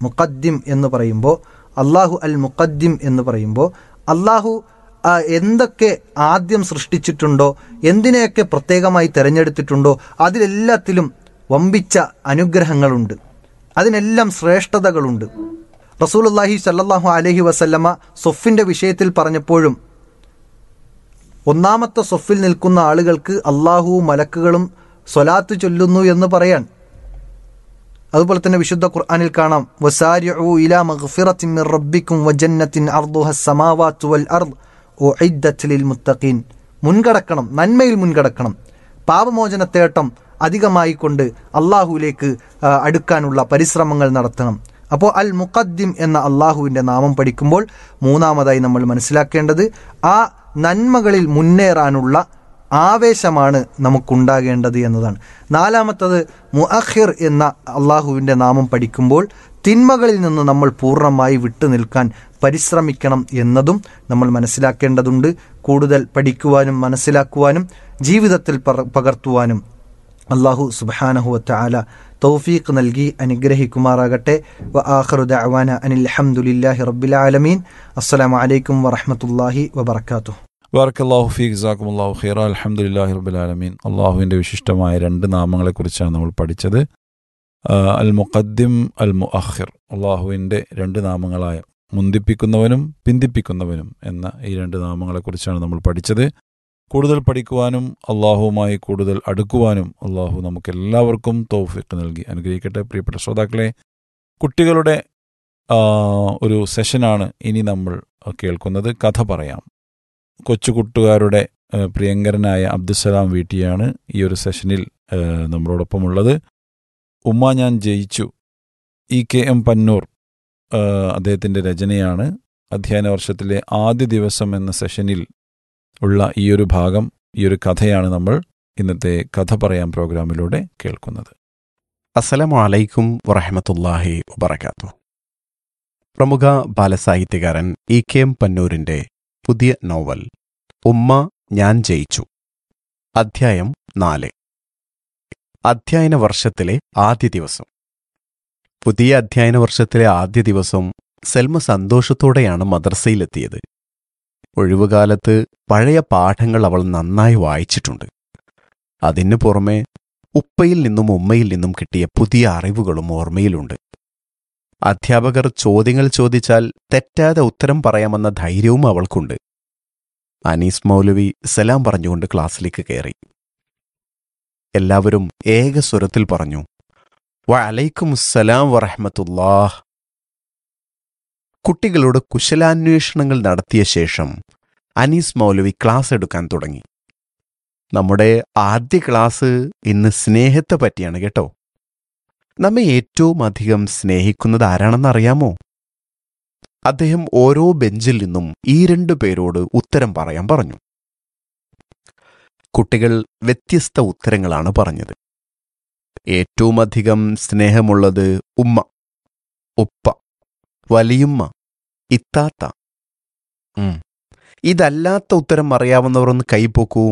മുഖദ്ദിം എന്ന് പറയുമ്പോൾ അള്ളാഹു അൽ മുഖദ്ദിം എന്ന് പറയുമ്പോൾ അള്ളാഹു ആ, എന്തൊക്കെ ആദ്യം സൃഷ്ടിച്ചിട്ടുണ്ടോ എന്തിനെയൊക്കെ പ്രത്യേകമായി തിരഞ്ഞെടുത്തിട്ടുണ്ടോ അതിലെല്ലാത്തിലും വമ്പിച്ച അനുഗ്രഹങ്ങളുണ്ട് അതിനെല്ലാം ശ്രേഷ്ഠതകളുണ്ട് റസൂലുള്ളാഹി സല്ലല്ലാഹു അലൈഹി വസല്ലമ സൊഫിന്റെ വിഷയത്തിൽ പറഞ്ഞപ്പോഴും ഒന്നാമത്തെ സൊഫിൽ നിൽക്കുന്ന ആളുകൾക്ക് അള്ളാഹുവും മലക്കുകളും സ്വലാത്ത് ചൊല്ലുന്നു എന്ന് പറയാൻ അതുപോലെ തന്നെ വിശുദ്ധ ഖുർആനിൽ കാണാം വസാരിഉ ഇലാ മഗ്ഫിറത്തിൻ മിർ റബ്ബിക്കും വജന്നത്തിൻ അർദുഹ സമാവാത്തു വൽ അർദ് ഉഇദ്ദത്ത് ലിൽ മുത്തഖീൻ മുൻകടക്കണം നന്മയിൽ മുൻകടക്കണം പാപമോചനത്തേട്ടം അധികമായി കൊണ്ട് അള്ളാഹുവിലേക്ക് ആ, അടുക്കാനുള്ള പരിശ്രമങ്ങൾ നടത്തണം അപ്പോൾ അൽ മുഖദ്ദിം എന്ന അള്ളാഹുവിൻ്റെ നാമം പഠിക്കുമ്പോൾ മൂന്നാമതായി നമ്മൾ മനസ്സിലാക്കേണ്ടത് ആ നന്മകളിൽ മുന്നേറാനുള്ള ആവേശമാണ് നമുക്കുണ്ടാകേണ്ടത് എന്നതാണ് നാലാമത്തത് മുഅഖിർ എന്ന അള്ളാഹുവിൻ്റെ നാമം പഠിക്കുമ്പോൾ തിന്മകളിൽ നിന്ന് നമ്മൾ പൂർണ്ണമായി വിട്ടു നിൽക്കാൻ പരിശ്രമിക്കണം എന്നതും നമ്മൾ മനസ്സിലാക്കേണ്ടതുണ്ട് കൂടുതൽ പഠിക്കുവാനും മനസ്സിലാക്കുവാനും ജീവിതത്തിൽ പകർ- പകർത്തുവാനും അള്ളാഹു സുബാനഹുവത്ത ആല തൗഫീഖ് നൽകി അനുഗ്രഹിക്കുമാറാകട്ടെ വ ആഖിറു ദഅവാന അനിൽ ഹംദുലില്ലാഹി റബ്ബിൽ ആലമീൻ അസ്സലാമു അലൈക്കും വറഹ്മത്തുള്ളാഹി വബറകാതുഹു ബാർക്കല്ലാഹു ഫീഖ് ജസാക്കുമുല്ലാഹു ഖൈറ അൽഹംദുലില്ലാഹി റബ്ബിൽ ആലമീൻ അള്ളാഹുവിൻ്റെ വിശിഷ്ടമായ രണ്ട് നാമങ്ങളെക്കുറിച്ചാണ് നമ്മൾ പഠിച്ചത് ആ, അൽ മുഖദ്ദിം അൽ മുഅഖിർ അള്ളാഹുവിൻ്റെ രണ്ട് നാമങ്ങളായ മുന്തിപ്പിക്കുന്നവനും പിന്തിപ്പിക്കുന്നവനും എന്ന ഈ രണ്ട് നാമങ്ങളെക്കുറിച്ചാണ് നമ്മൾ പഠിച്ചത് കൂടുതൽ പഠിക്കുവാനും അള്ളാഹുവുമായി കൂടുതൽ അടുക്കുവാനും അള്ളാഹു നമുക്ക് എല്ലാവർക്കും തൗഫീഖ് നൽകി അനുഗ്രഹിക്കട്ടെ പ്രിയപ്പെട്ട ശ്രോതാക്കളെ കുട്ടികളുടെ ആ, ഒരു സെഷനാണ് ഇനി നമ്മൾ കേൾക്കുന്നത് കഥ പറയാം കൊച്ചുകുട്ടുകാരുടെ ഏഹ്, പ്രിയങ്കരനായ അബ്ദുസലാം വീട്ടിയാണ് ഈ ഒരു സെഷനിൽ ഏഹ്, നമ്മളോടൊപ്പമുള്ളത് ഉമ്മ ഞാൻ Jayichu E K M Pannur ഏഹ്, അദ്ദേഹത്തിൻ്റെ രചനയാണ് അധ്യയന വർഷത്തിലെ ആദ്യ ദിവസം എന്ന സെഷനിൽ ഉള്ള ഈ ഒരു ഭാഗം ഈ ഒരു കഥയാണ് നമ്മൾ ഇന്നത്തെ കഥ പറയാം പ്രോഗ്രാമിലൂടെ കേൾക്കുന്നത് അസ്സലാമു അലൈക്കും വറഹമത്തല്ലാഹി വബർക്കാത്തു പ്രമുഖ ബാലസാഹിത്യകാരൻ ഇ കെ എം പന്നൂരിന്റെ പുതിയ നോവൽ ഉമ്മ ഞാൻ ജയിച്ചു അധ്യായം നാല് അധ്യയന വർഷത്തിലെ ആദ്യ ദിവസം പുതിയ അധ്യയന വർഷത്തിലെ ആദ്യ ദിവസം സെൽമ സന്തോഷത്തോടെയാണ് മദ്രസയിലെത്തിയത് ഒഴിവുകാലത്ത് പഴയ പാഠങ്ങൾ അവൾ നന്നായി വായിച്ചിട്ടുണ്ട് അതിനു പുറമെ ഉപ്പയിൽ നിന്നും ഉമ്മയിൽ നിന്നും കിട്ടിയ പുതിയ അറിവുകളും ഓർമ്മയിലുണ്ട് അധ്യാപകർ ചോദ്യങ്ങൾ ചോദിച്ചാൽ തെറ്റാതെ ഉത്തരം പറയാമെന്ന ധൈര്യവും അവൾക്കുണ്ട് അനീസ് മൗലവി സലാം പറഞ്ഞുകൊണ്ട് ക്ലാസ്സിലേക്ക് കയറി എല്ലാവരും ഏക സ്വരത്തിൽ പറഞ്ഞു വഅലൈക്കും അസ്സലാം വറഹ്മത്തുള്ളാഹ് കുട്ടികളോട് കുശലാന്വേഷണങ്ങൾ നടത്തിയ ശേഷം അനീസ് മൗലവി ക്ലാസ് എടുക്കാൻ തുടങ്ങി നമ്മുടെ ആദ്യ ക്ലാസ് ഇന്ന് സ്നേഹത്തെ പറ്റിയാണ് കേട്ടോ നമ്മെ ഏറ്റവും അധികം സ്നേഹിക്കുന്നത് ആരാണെന്നറിയാമോ അദ്ദേഹം ഓരോ ബെഞ്ചിൽ നിന്നും ഈ രണ്ടു പേരോട് ഉത്തരം പറയാൻ പറഞ്ഞു കുട്ടികൾ വ്യത്യസ്ത ഉത്തരങ്ങളാണ് പറഞ്ഞത് ഏറ്റവും അധികം സ്നേഹമുള്ളത് ഉമ്മ ഉപ്പ വലിയുമ്മ ഇത്താത്ത ഉം. ഇതല്ലാത്ത ഉത്തരം അറിയാവുന്നവർ ഒന്ന് കൈപ്പൊക്കൂ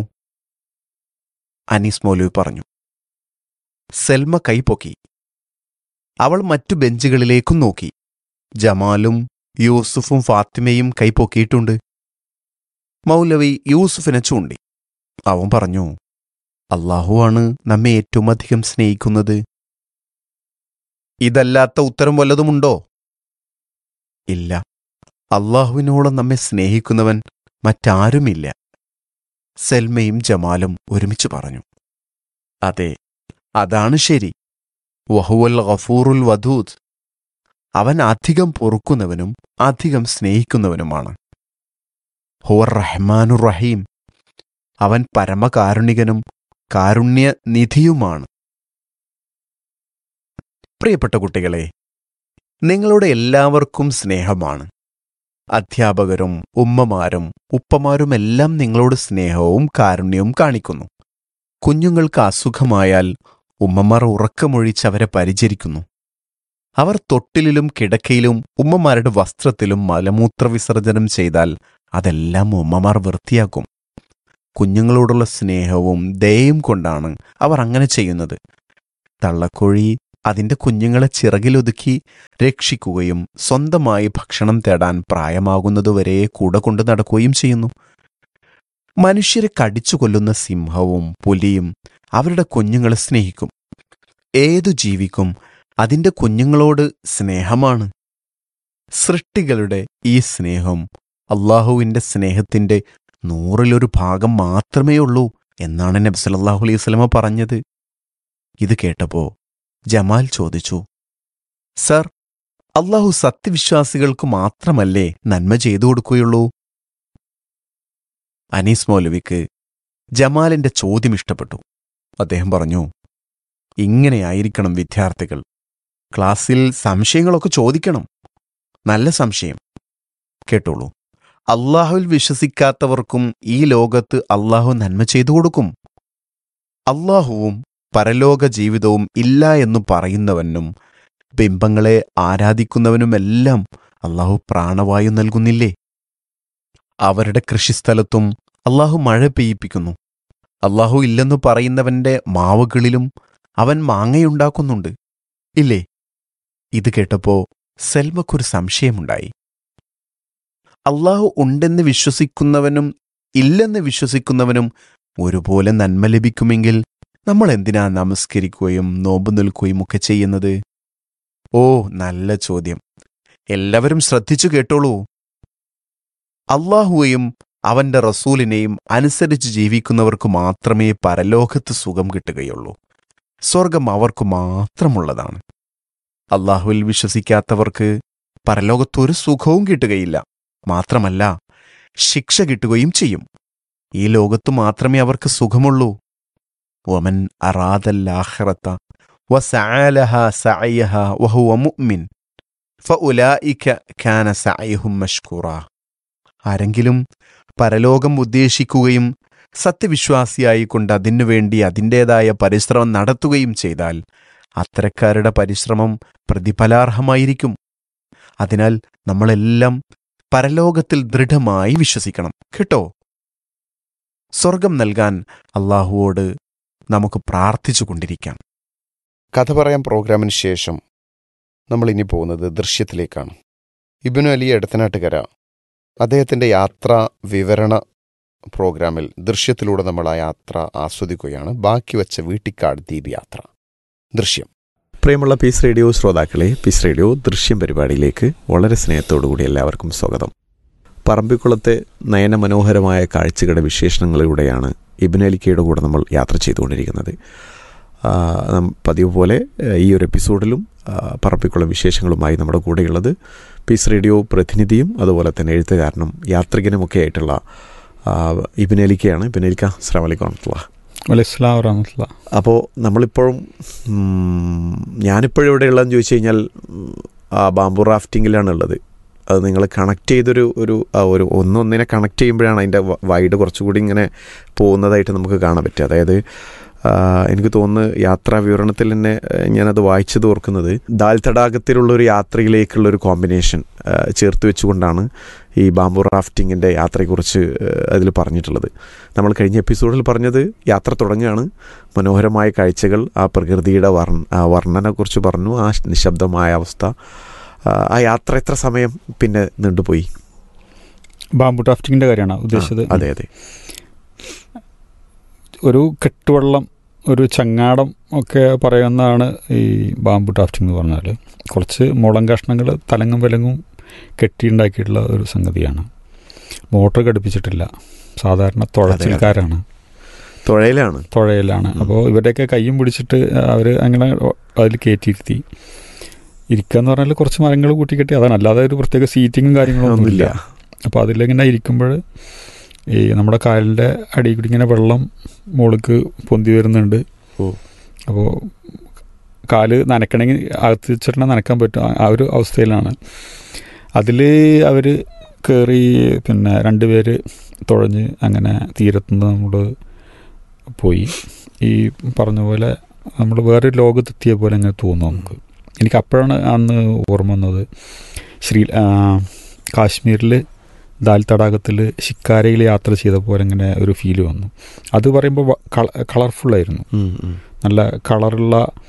അനീസ് മൗലവി പറഞ്ഞു സെൽമ കൈപ്പൊക്കി അവൾ മറ്റു ബെഞ്ചുകളിലേക്കും നോക്കി ജമാലും യൂസുഫും ഫാത്തിമയും കൈപ്പൊക്കിയിട്ടുണ്ട് മൗലവി യൂസുഫിനെ ചൂണ്ടി അവൻ പറഞ്ഞു അള്ളാഹുവാണ് നമ്മെ ഏറ്റവും അധികം സ്നേഹിക്കുന്നത് ഇതല്ലാത്ത ഉത്തരം വല്ലതുമുണ്ടോ ഇല്ല അള്ളാഹുവിനോളം നമ്മെ സ്നേഹിക്കുന്നവൻ മറ്റാരുമില്ല സെൽമയും ജമാലും ഒരുമിച്ച് പറഞ്ഞു അതെ അതാണ് ശരി വഹുവൽ ഗഫൂറുൽ വധൂദ് അവൻ അധികം പൊറുക്കുന്നവനും അധികം സ്നേഹിക്കുന്നവനുമാണ് ഹുവർ റഹ്മാനുർ റഹീം അവൻ പരമകാരുണികനും കാരുണ്യനിധിയുമാണ് പ്രിയപ്പെട്ട കുട്ടികളെ നിങ്ങളുടെ എല്ലാവർക്കും സ്നേഹമാണ് അധ്യാപകരും ഉമ്മമാരും ഉപ്പമാരുമെല്ലാം നിങ്ങളോട് സ്നേഹവും കാരുണ്യവും കാണിക്കുന്നു കുഞ്ഞുങ്ങൾക്ക് അസുഖമായാൽ ഉമ്മമാർ ഉറക്കമൊഴിച്ച് അവരെ പരിചരിക്കുന്നു അവർ തൊട്ടിലിലും കിടക്കയിലും ഉമ്മമാരുടെ വസ്ത്രത്തിലും മലമൂത്ര വിസർജനം ചെയ്താൽ അതെല്ലാം ഉമ്മമാർ വൃത്തിയാക്കും കുഞ്ഞുങ്ങളോടുള്ള സ്നേഹവും ദയയും കൊണ്ടാണ് അവർ അങ്ങനെ ചെയ്യുന്നത് തള്ളക്കോഴി അതിന്റെ കുഞ്ഞുങ്ങളെ ചിറകിലൊതുക്കി രക്ഷിക്കുകയും സ്വന്തമായി ഭക്ഷണം തേടാൻ പ്രായമാകുന്നതുവരെ കൂടെ കൊണ്ടു നടക്കുകയും ചെയ്യുന്നു മനുഷ്യരെ കടിച്ചു കൊല്ലുന്ന സിംഹവും പുലിയും അവരുടെ കുഞ്ഞുങ്ങളെ സ്നേഹിക്കും ഏതു ജീവിക്കും അതിന്റെ കുഞ്ഞുങ്ങളോട് സ്നേഹമാണ് സൃഷ്ടികളുടെ ഈ സ്നേഹം അള്ളാഹുവിന്റെ സ്നേഹത്തിന്റെ നൂറിലൊരു ഭാഗം മാത്രമേ ഉള്ളൂ എന്നാണ് നബി സല്ലല്ലാഹു അലൈഹി വസല്ലമ പറഞ്ഞത് ഇത് കേട്ടപ്പോ ജമാൽ ചോദിച്ചു സർ അള്ളാഹു സത്യവിശ്വാസികൾക്ക് മാത്രമല്ലേ നന്മ ചെയ്തു കൊടുക്കുകയുള്ളൂ അനീസ് മൗലവിക്ക് ജമാലിന്റെ ചോദ്യം ഇഷ്ടപ്പെട്ടു അദ്ദേഹം പറഞ്ഞു ഇങ്ങനെയായിരിക്കണം വിദ്യാർത്ഥികൾ ക്ലാസ്സിൽ സംശയങ്ങളൊക്കെ ചോദിക്കണം നല്ല സംശയം കേട്ടോളൂ അള്ളാഹുവിൽ വിശ്വസിക്കാത്തവർക്കും ഈ ലോകത്ത് അള്ളാഹു നന്മ ചെയ്തു കൊടുക്കും അള്ളാഹുവും പരലോക ജീവിതവും ഇല്ല എന്ന് പറയുന്നവനും ബിംബങ്ങളെ ആരാധിക്കുന്നവനുമെല്ലാം അള്ളാഹു പ്രാണവായു നൽകുന്നില്ലേ അവരുടെ കൃഷിസ്ഥലത്തും അള്ളാഹു മഴ പെയ്യിപ്പിക്കുന്നു അള്ളാഹു ഇല്ലെന്നു പറയുന്നവന്റെ മാവുകളിലും അവൻ മാങ്ങയുണ്ടാക്കുന്നുണ്ട് ഇല്ലേ ഇത് കേട്ടപ്പോ സെൽമക്കൊരു സംശയമുണ്ടായി അള്ളാഹു ഉണ്ടെന്ന് വിശ്വസിക്കുന്നവനും ഇല്ലെന്ന് വിശ്വസിക്കുന്നവനും ഒരുപോലെ നന്മ ലഭിക്കുമെങ്കിൽ നമ്മൾ എന്തിനാ നമസ്കരിക്കുകയും നോമ്പ് നിൽക്കുകയും ഒക്കെ ചെയ്യുന്നത് ഓ നല്ല ചോദ്യം എല്ലാവരും ശ്രദ്ധിച്ചു കേട്ടോളൂ അള്ളാഹുവെയും അവന്റെ റസൂലിനെയും അനുസരിച്ച് ജീവിക്കുന്നവർക്ക് മാത്രമേ പരലോകത്ത് സുഖം കിട്ടുകയുള്ളൂ സ്വർഗം അവർക്ക് മാത്രമുള്ളതാണ് അള്ളാഹുവിൽ വിശ്വസിക്കാത്തവർക്ക് പരലോകത്തൊരു സുഖവും കിട്ടുകയില്ല മാത്രമല്ല ശിക്ഷ കിട്ടുകയും ചെയ്യും ഈ ലോകത്തു മാത്രമേ അവർക്ക് സുഖമുള്ളൂ വമൻ അറാദല്ലാഹിറത്ത വസഅലഹ സഅയഹ വഹുവ മുഅ്മിൻ ഫഉലായിക കാന സഅയഹും മഷ്കൂറ ആരെങ്കിലും പരലോകം ഉദ്ദേശിക്കുകയും സത്യവിശ്വാസിയായിക്കൊണ്ട് അതിനുവേണ്ടി അതിൻ്റെതായ പരിശ്രമം നടത്തുകയും ചെയ്താൽ അത്തരക്കാരുടെ പരിശ്രമം പ്രതിഫലാർഹമായിരിക്കും അതിനാൽ നമ്മളെല്ലാം പരലോകത്തിൽ ദൃഢമായി വിശ്വസിക്കണം കേട്ടോ സ്വർഗം നൽകാൻ അള്ളാഹുവോട് നമുക്ക് പ്രാർത്ഥിച്ചു കൊണ്ടിരിക്കാം കഥ പറയാൻ പ്രോഗ്രാമിന് ശേഷം നമ്മൾ ഇനി പോകുന്നത് ദൃശ്യത്തിലേക്കാണ് ഇബിനു അലി എടത്തനാട്ടുകര അദ്ദേഹത്തിൻ്റെ യാത്രാ വിവരണ പ്രോഗ്രാമിൽ ദൃശ്യത്തിലൂടെ നമ്മൾ ആ യാത്ര ആസ്വദിക്കുകയാണ് ബാക്കി വെച്ച വീട്ടിക്കാട് ദ്വീപ് യാത്ര ദൃശ്യം പ്രിയമുള്ള പീസ് റേഡിയോ ശ്രോതാക്കളെ പീസ് റേഡിയോ ദൃശ്യം പരിപാടിയിലേക്ക് വളരെ സ്നേഹത്തോടുകൂടി എല്ലാവർക്കും സ്വാഗതം പറമ്പിക്കുളത്തെ നയനമനോഹരമായ കാഴ്ചകളുടെ വിശേഷണങ്ങളിലൂടെയാണ് ഇബിനലിക്കയുടെ കൂടെ നമ്മൾ യാത്ര ചെയ്തുകൊണ്ടിരിക്കുന്നത് ആ, നം- പതിവ് പോലെ ആ, ഈ ഒരു എപ്പിസോഡിലും ആ, പറമ്പിക്കുളം വിശേഷങ്ങളുമായി നമ്മുടെ കൂടെയുള്ളത് പീസ് റേഡിയോ പ്രതിനിധിയും അതുപോലെ തന്നെ എഴുത്തുകാരനും യാത്രികനുമൊക്കെ ആയിട്ടുള്ള ആ, ഇബിനലിക്കയാണ് ഇബിനലിക്ക അസ്സാം വലൈക്കും വറഹ്മത്തുള്ളാഹി വലൈസ്ലാം വറഹമത്തുള്ള അപ്പോൾ നമ്മളിപ്പോഴും ഉം, ഞാനിപ്പോഴും എവിടെയുള്ളതെന്ന് ചോദിച്ചു കഴിഞ്ഞാൽ ഉം, ആ ബാംബു റാഫ്റ്റിങ്ങിലാണ് ഉള്ളത് അത് നിങ്ങൾ കണക്ട് ചെയ്തൊരു ഒരു ആ ഒരു ഒന്നൊന്നിനെ കണക്ട് ചെയ്യുമ്പോഴാണ് അതിൻ്റെ വൈഡ് കുറച്ചുകൂടി ഇങ്ങനെ പോകുന്നതായിട്ട് നമുക്ക് കാണാൻ പറ്റുക അതായത് ആ, എനിക്ക് തോന്നുന്നു യാത്രാ വിവരണത്തിൽ തന്നെ ഏഹ്, ഞാനത് വായിച്ചത് ഓർക്കുന്നത് ദാൽ തടാകത്തിലുള്ള ഒരു യാത്രയിലേക്കുള്ള ഒരു കോമ്പിനേഷൻ ചേർത്ത് വെച്ചുകൊണ്ടാണ് ഈ ബാംബു റാഫ്റ്റിങ്ങിൻ്റെ യാത്രയെക്കുറിച്ച് അതിൽ പറഞ്ഞിട്ടുള്ളത് നമ്മൾ കഴിഞ്ഞ എപ്പിസോഡിൽ പറഞ്ഞത് യാത്ര തുടങ്ങുകയാണ് മനോഹരമായ കാഴ്ചകൾ ആ പ്രകൃതിയുടെ വർണ്ണ ആ വർണ്ണനെക്കുറിച്ച് പറഞ്ഞു ആ നിശബ്ദമായ അവസ്ഥ ആ, ആ യാത്ര എത്ര സമയം പിന്നെ നീണ്ടുപോയി ബാംബു ഡ്രാഫ്റ്റിങ്ങിന്റെ കാര്യമാണ് ഉദ്ദേശിച്ചത് ആ, അതെ അതെ ഒരു കെട്ടുവള്ളം ഒരു ചങ്ങാടം ഒക്കെ പറയുന്നതാണ് ഈ ബാംബു ഡ്രാഫ്റ്റിംഗ് എന്ന് പറഞ്ഞാൽ കുറച്ച് മുളം കഷ്ണങ്ങൾ തലങ്ങും വിലങ്ങും കെട്ടിയുണ്ടാക്കിയിട്ടുള്ള ഒരു സംഗതിയാണ് മോട്ടർ ഘടിപ്പിച്ചിട്ടില്ല സാധാരണ തുഴച്ചിൽക്കാരാണ് തുഴയിലാണ് തുഴയിലാണ് ഉം. അപ്പോൾ ഇവരുടെയൊക്കെ കയ്യും പിടിച്ചിട്ട് അവർ അങ്ങനെ അതിൽ കയറ്റിയിരുത്തി ഇരിക്കുക എന്ന് പറഞ്ഞാൽ കുറച്ച് മരങ്ങൾ കൂട്ടിക്കെട്ടി അതാണ് അല്ലാതെ ഒരു പ്രത്യേക സീറ്റിങ്ങും കാര്യങ്ങളൊന്നും ഒന്നുമില്ല ഇല്ല അപ്പോൾ അതിലിങ്ങനെ ഇരിക്കുമ്പോൾ ഈ നമ്മുടെ കാലിൻ്റെ അടിയിൽ കൂടി ഇങ്ങനെ വെള്ളം മുകളിലേക്ക് പൊന്തി വരുന്നുണ്ട് ഓ. അപ്പോൾ കാല് നനക്കണമെങ്കിൽ അകത്ത് വെച്ചിട്ട് നനക്കാൻ പറ്റും ആ- ആ ഒരു അവസ്ഥയിലാണ് അതിൽ അവർ കയറി പിന്നെ രണ്ടുപേര് തുഴഞ്ഞ് അങ്ങനെ തീരത്തുനിന്ന് നമ്മൾ പോയി ഈ പറഞ്ഞ പോലെ നമ്മൾ വേറെ ലോകത്തെത്തിയ പോലെ അങ്ങനെ തോന്നും നമുക്ക് എനിക്ക് അപ്പോഴാണ് അന്ന് ഓർമ്മ വന്നത് ശ്രീ ആ, കാശ്മീരിൽ ദാൽ തടാകത്തിൽ ഷിക്കാരയിൽ യാത്ര ചെയ്ത പോലെ ഇങ്ങനെ ഒരു ഫീല് വന്നു അത് പറയുമ്പോൾ കളർഫുള്ളായിരുന്നു ഉം, ഉം. നല്ല കളറുള്ള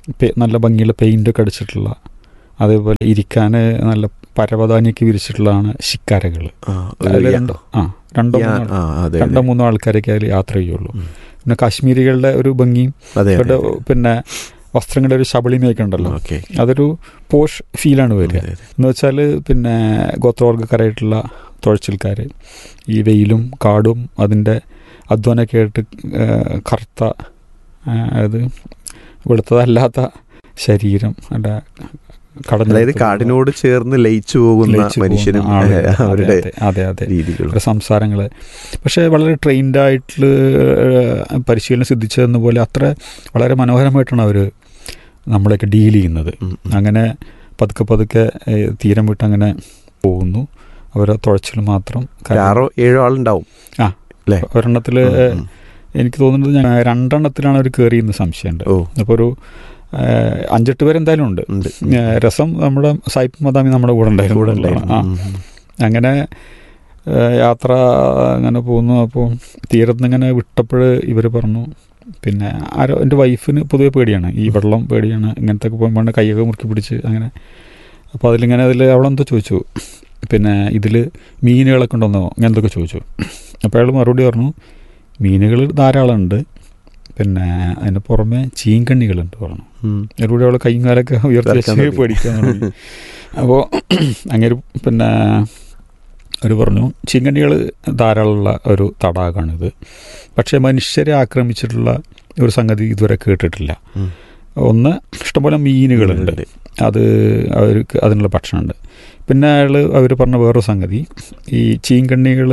പെ- നല്ല ഭംഗിയുള്ള പെയിൻ്റൊക്കെ അടിച്ചിട്ടുള്ള അതേപോലെ ഇരിക്കാൻ നല്ല പരവതാനിയൊക്കെ വിരിച്ചിട്ടുള്ളതാണ് ശിക്കാരകൾ ആ, അതിൽ ഒരു യാ- രണ്ടോ ആ രണ്ടോ യാ- മൂന്നോ ആ, അതെ രണ്ടോ അതെ. മൂന്നോ ആൾക്കാരൊക്കെ അതിൽ യാത്ര ചെയ്യുള്ളൂ ഉം. പിന്നെ കാശ്മീരികളുടെ ഒരു ഭംഗിയും അതെ അവരുടെ അതെ പിന്നെ വസ്ത്രങ്ങളുടെ ഒരു ശബളിമയൊക്കെ ഉണ്ടല്ലോ ഓക്കെ അതൊരു പോഷ് ഫീലാണ് വരിക അതെ, അതെ. എന്ന് വെച്ചാൽ പിന്നെ ഗോത്രവർഗ്ഗക്കാരായിട്ടുള്ള തുഴച്ചിൽക്കാർ ഈ വെയിലും കാടും അതിൻ്റെ അധ്വാനമൊക്കെ ആയിട്ട് ആ, കറുത്ത ആ, അതായത് വെളുത്തതല്ലാത്ത ശരീരം അല്ല കടഞ്ഞ അതായത് കാടിനോട് ചേർന്ന് ലയിച്ചു പോകുന്ന ലയിച്ചു പോകുന്ന മനുഷ്യനും ആളുകൾ. അതെ, അവരുടെ അതെ, അതെ അതെ രീതികൾ അവരുടെ സംസാരങ്ങൾ പക്ഷേ വളരെ ട്രെയിൻഡ് ആയിട്ടുള്ള ഏഹ്, പരിശീലനം സിദ്ധിച്ചതെന്ന പോലെ അത്ര വളരെ മനോഹരമായിട്ടാണ് അവർ നമ്മളെയൊക്കെ ഡീൽ ചെയ്യുന്നത് അങ്ങനെ പതുക്കെ പതുക്കെ ഏഹ്, തീരം വിട്ട് അങ്ങനെ പോകുന്നു അവരെ തുഴച്ചിൽ മാത്രം ഒരു ആറോ ഏഴോ ആളുണ്ടാവും ഒരെണ്ണത്തിൽ ഉം, ഉം. എനിക്ക് തോന്നുന്നത് ഞാൻ രണ്ടെണ്ണത്തിലാണ് അവർ കയറിയെന്ന് സംശയമുണ്ട് ഓ അപ്പോൾ ഒരു ഏഹ്, അഞ്ചെട്ട് പേരെന്തായാലും ഉണ്ട് ഉണ്ട് ഏഹ്, രസം നമ്മുടെ സായിപ്പ് മദാമി നമ്മുടെ കൂടെ ഉണ്ടായിരുന്നു കൂടെ ഉണ്ടായിരുന്നു ആ ഉം, ഉം. അങ്ങനെ ഏഹ്, യാത്ര അങ്ങനെ പോകുന്നു അപ്പോൾ തീരത്ത് ഇങ്ങനെ വിട്ടപ്പോൾ ഇവർ പറഞ്ഞു പിന്നെ ആരോ എൻ്റെ വൈഫിന് പൊതുവെ പേടിയാണ് ഈ വെള്ളം പേടിയാണ് ഇങ്ങനത്തെ ഒക്കെ പോകുമ്പോൾ കൈയൊക്കെ മുറുക്കി പിടിച്ച് അങ്ങനെ അപ്പോൾ അതിലിങ്ങനെ അതിൽ അവളെന്തോ ചോദിച്ചു പിന്നെ ഇതിൽ മീനുകളൊക്കെ ഉണ്ടോന്നോ ഇങ്ങനത്തൊക്കെ ചോദിച്ചു അപ്പോൾ അയാൾ മറുപടി പറഞ്ഞു മീനുകൾ ധാരാളം ഉണ്ട് പിന്നെ അതിന് പുറമെ ചീങ്കണ്ണികളുണ്ട് പറഞ്ഞു ഉം. മറുപടി അവളെ കൈയും കാലൊക്കെ ഉയർത്തി ഇറക്കാൻ വെച്ച് തുടങ്ങി. പേടിക്കാൻ തുടങ്ങി അപ്പോൾ അങ്ങനെ പിന്നെ അവർ പറഞ്ഞു ചീങ്കണ്ണികൾ ധാരാളമുള്ള ഒരു തടാകമാണിത് പക്ഷേ മനുഷ്യരെ ആക്രമിച്ചിട്ടുള്ള ഒരു സംഗതി ഇതുവരെ കേട്ടിട്ടില്ല ഉം. ഒന്ന് ഇഷ്ടംപോലെ മീനുകളുണ്ട് ഉണ്ട്. അത് അവർക്ക് അതിനുള്ള ഭക്ഷണമുണ്ട് പിന്നെ അയാൾ അവർ പറഞ്ഞ വേറൊരു സംഗതി ഈ ചീങ്കണ്ണികൾ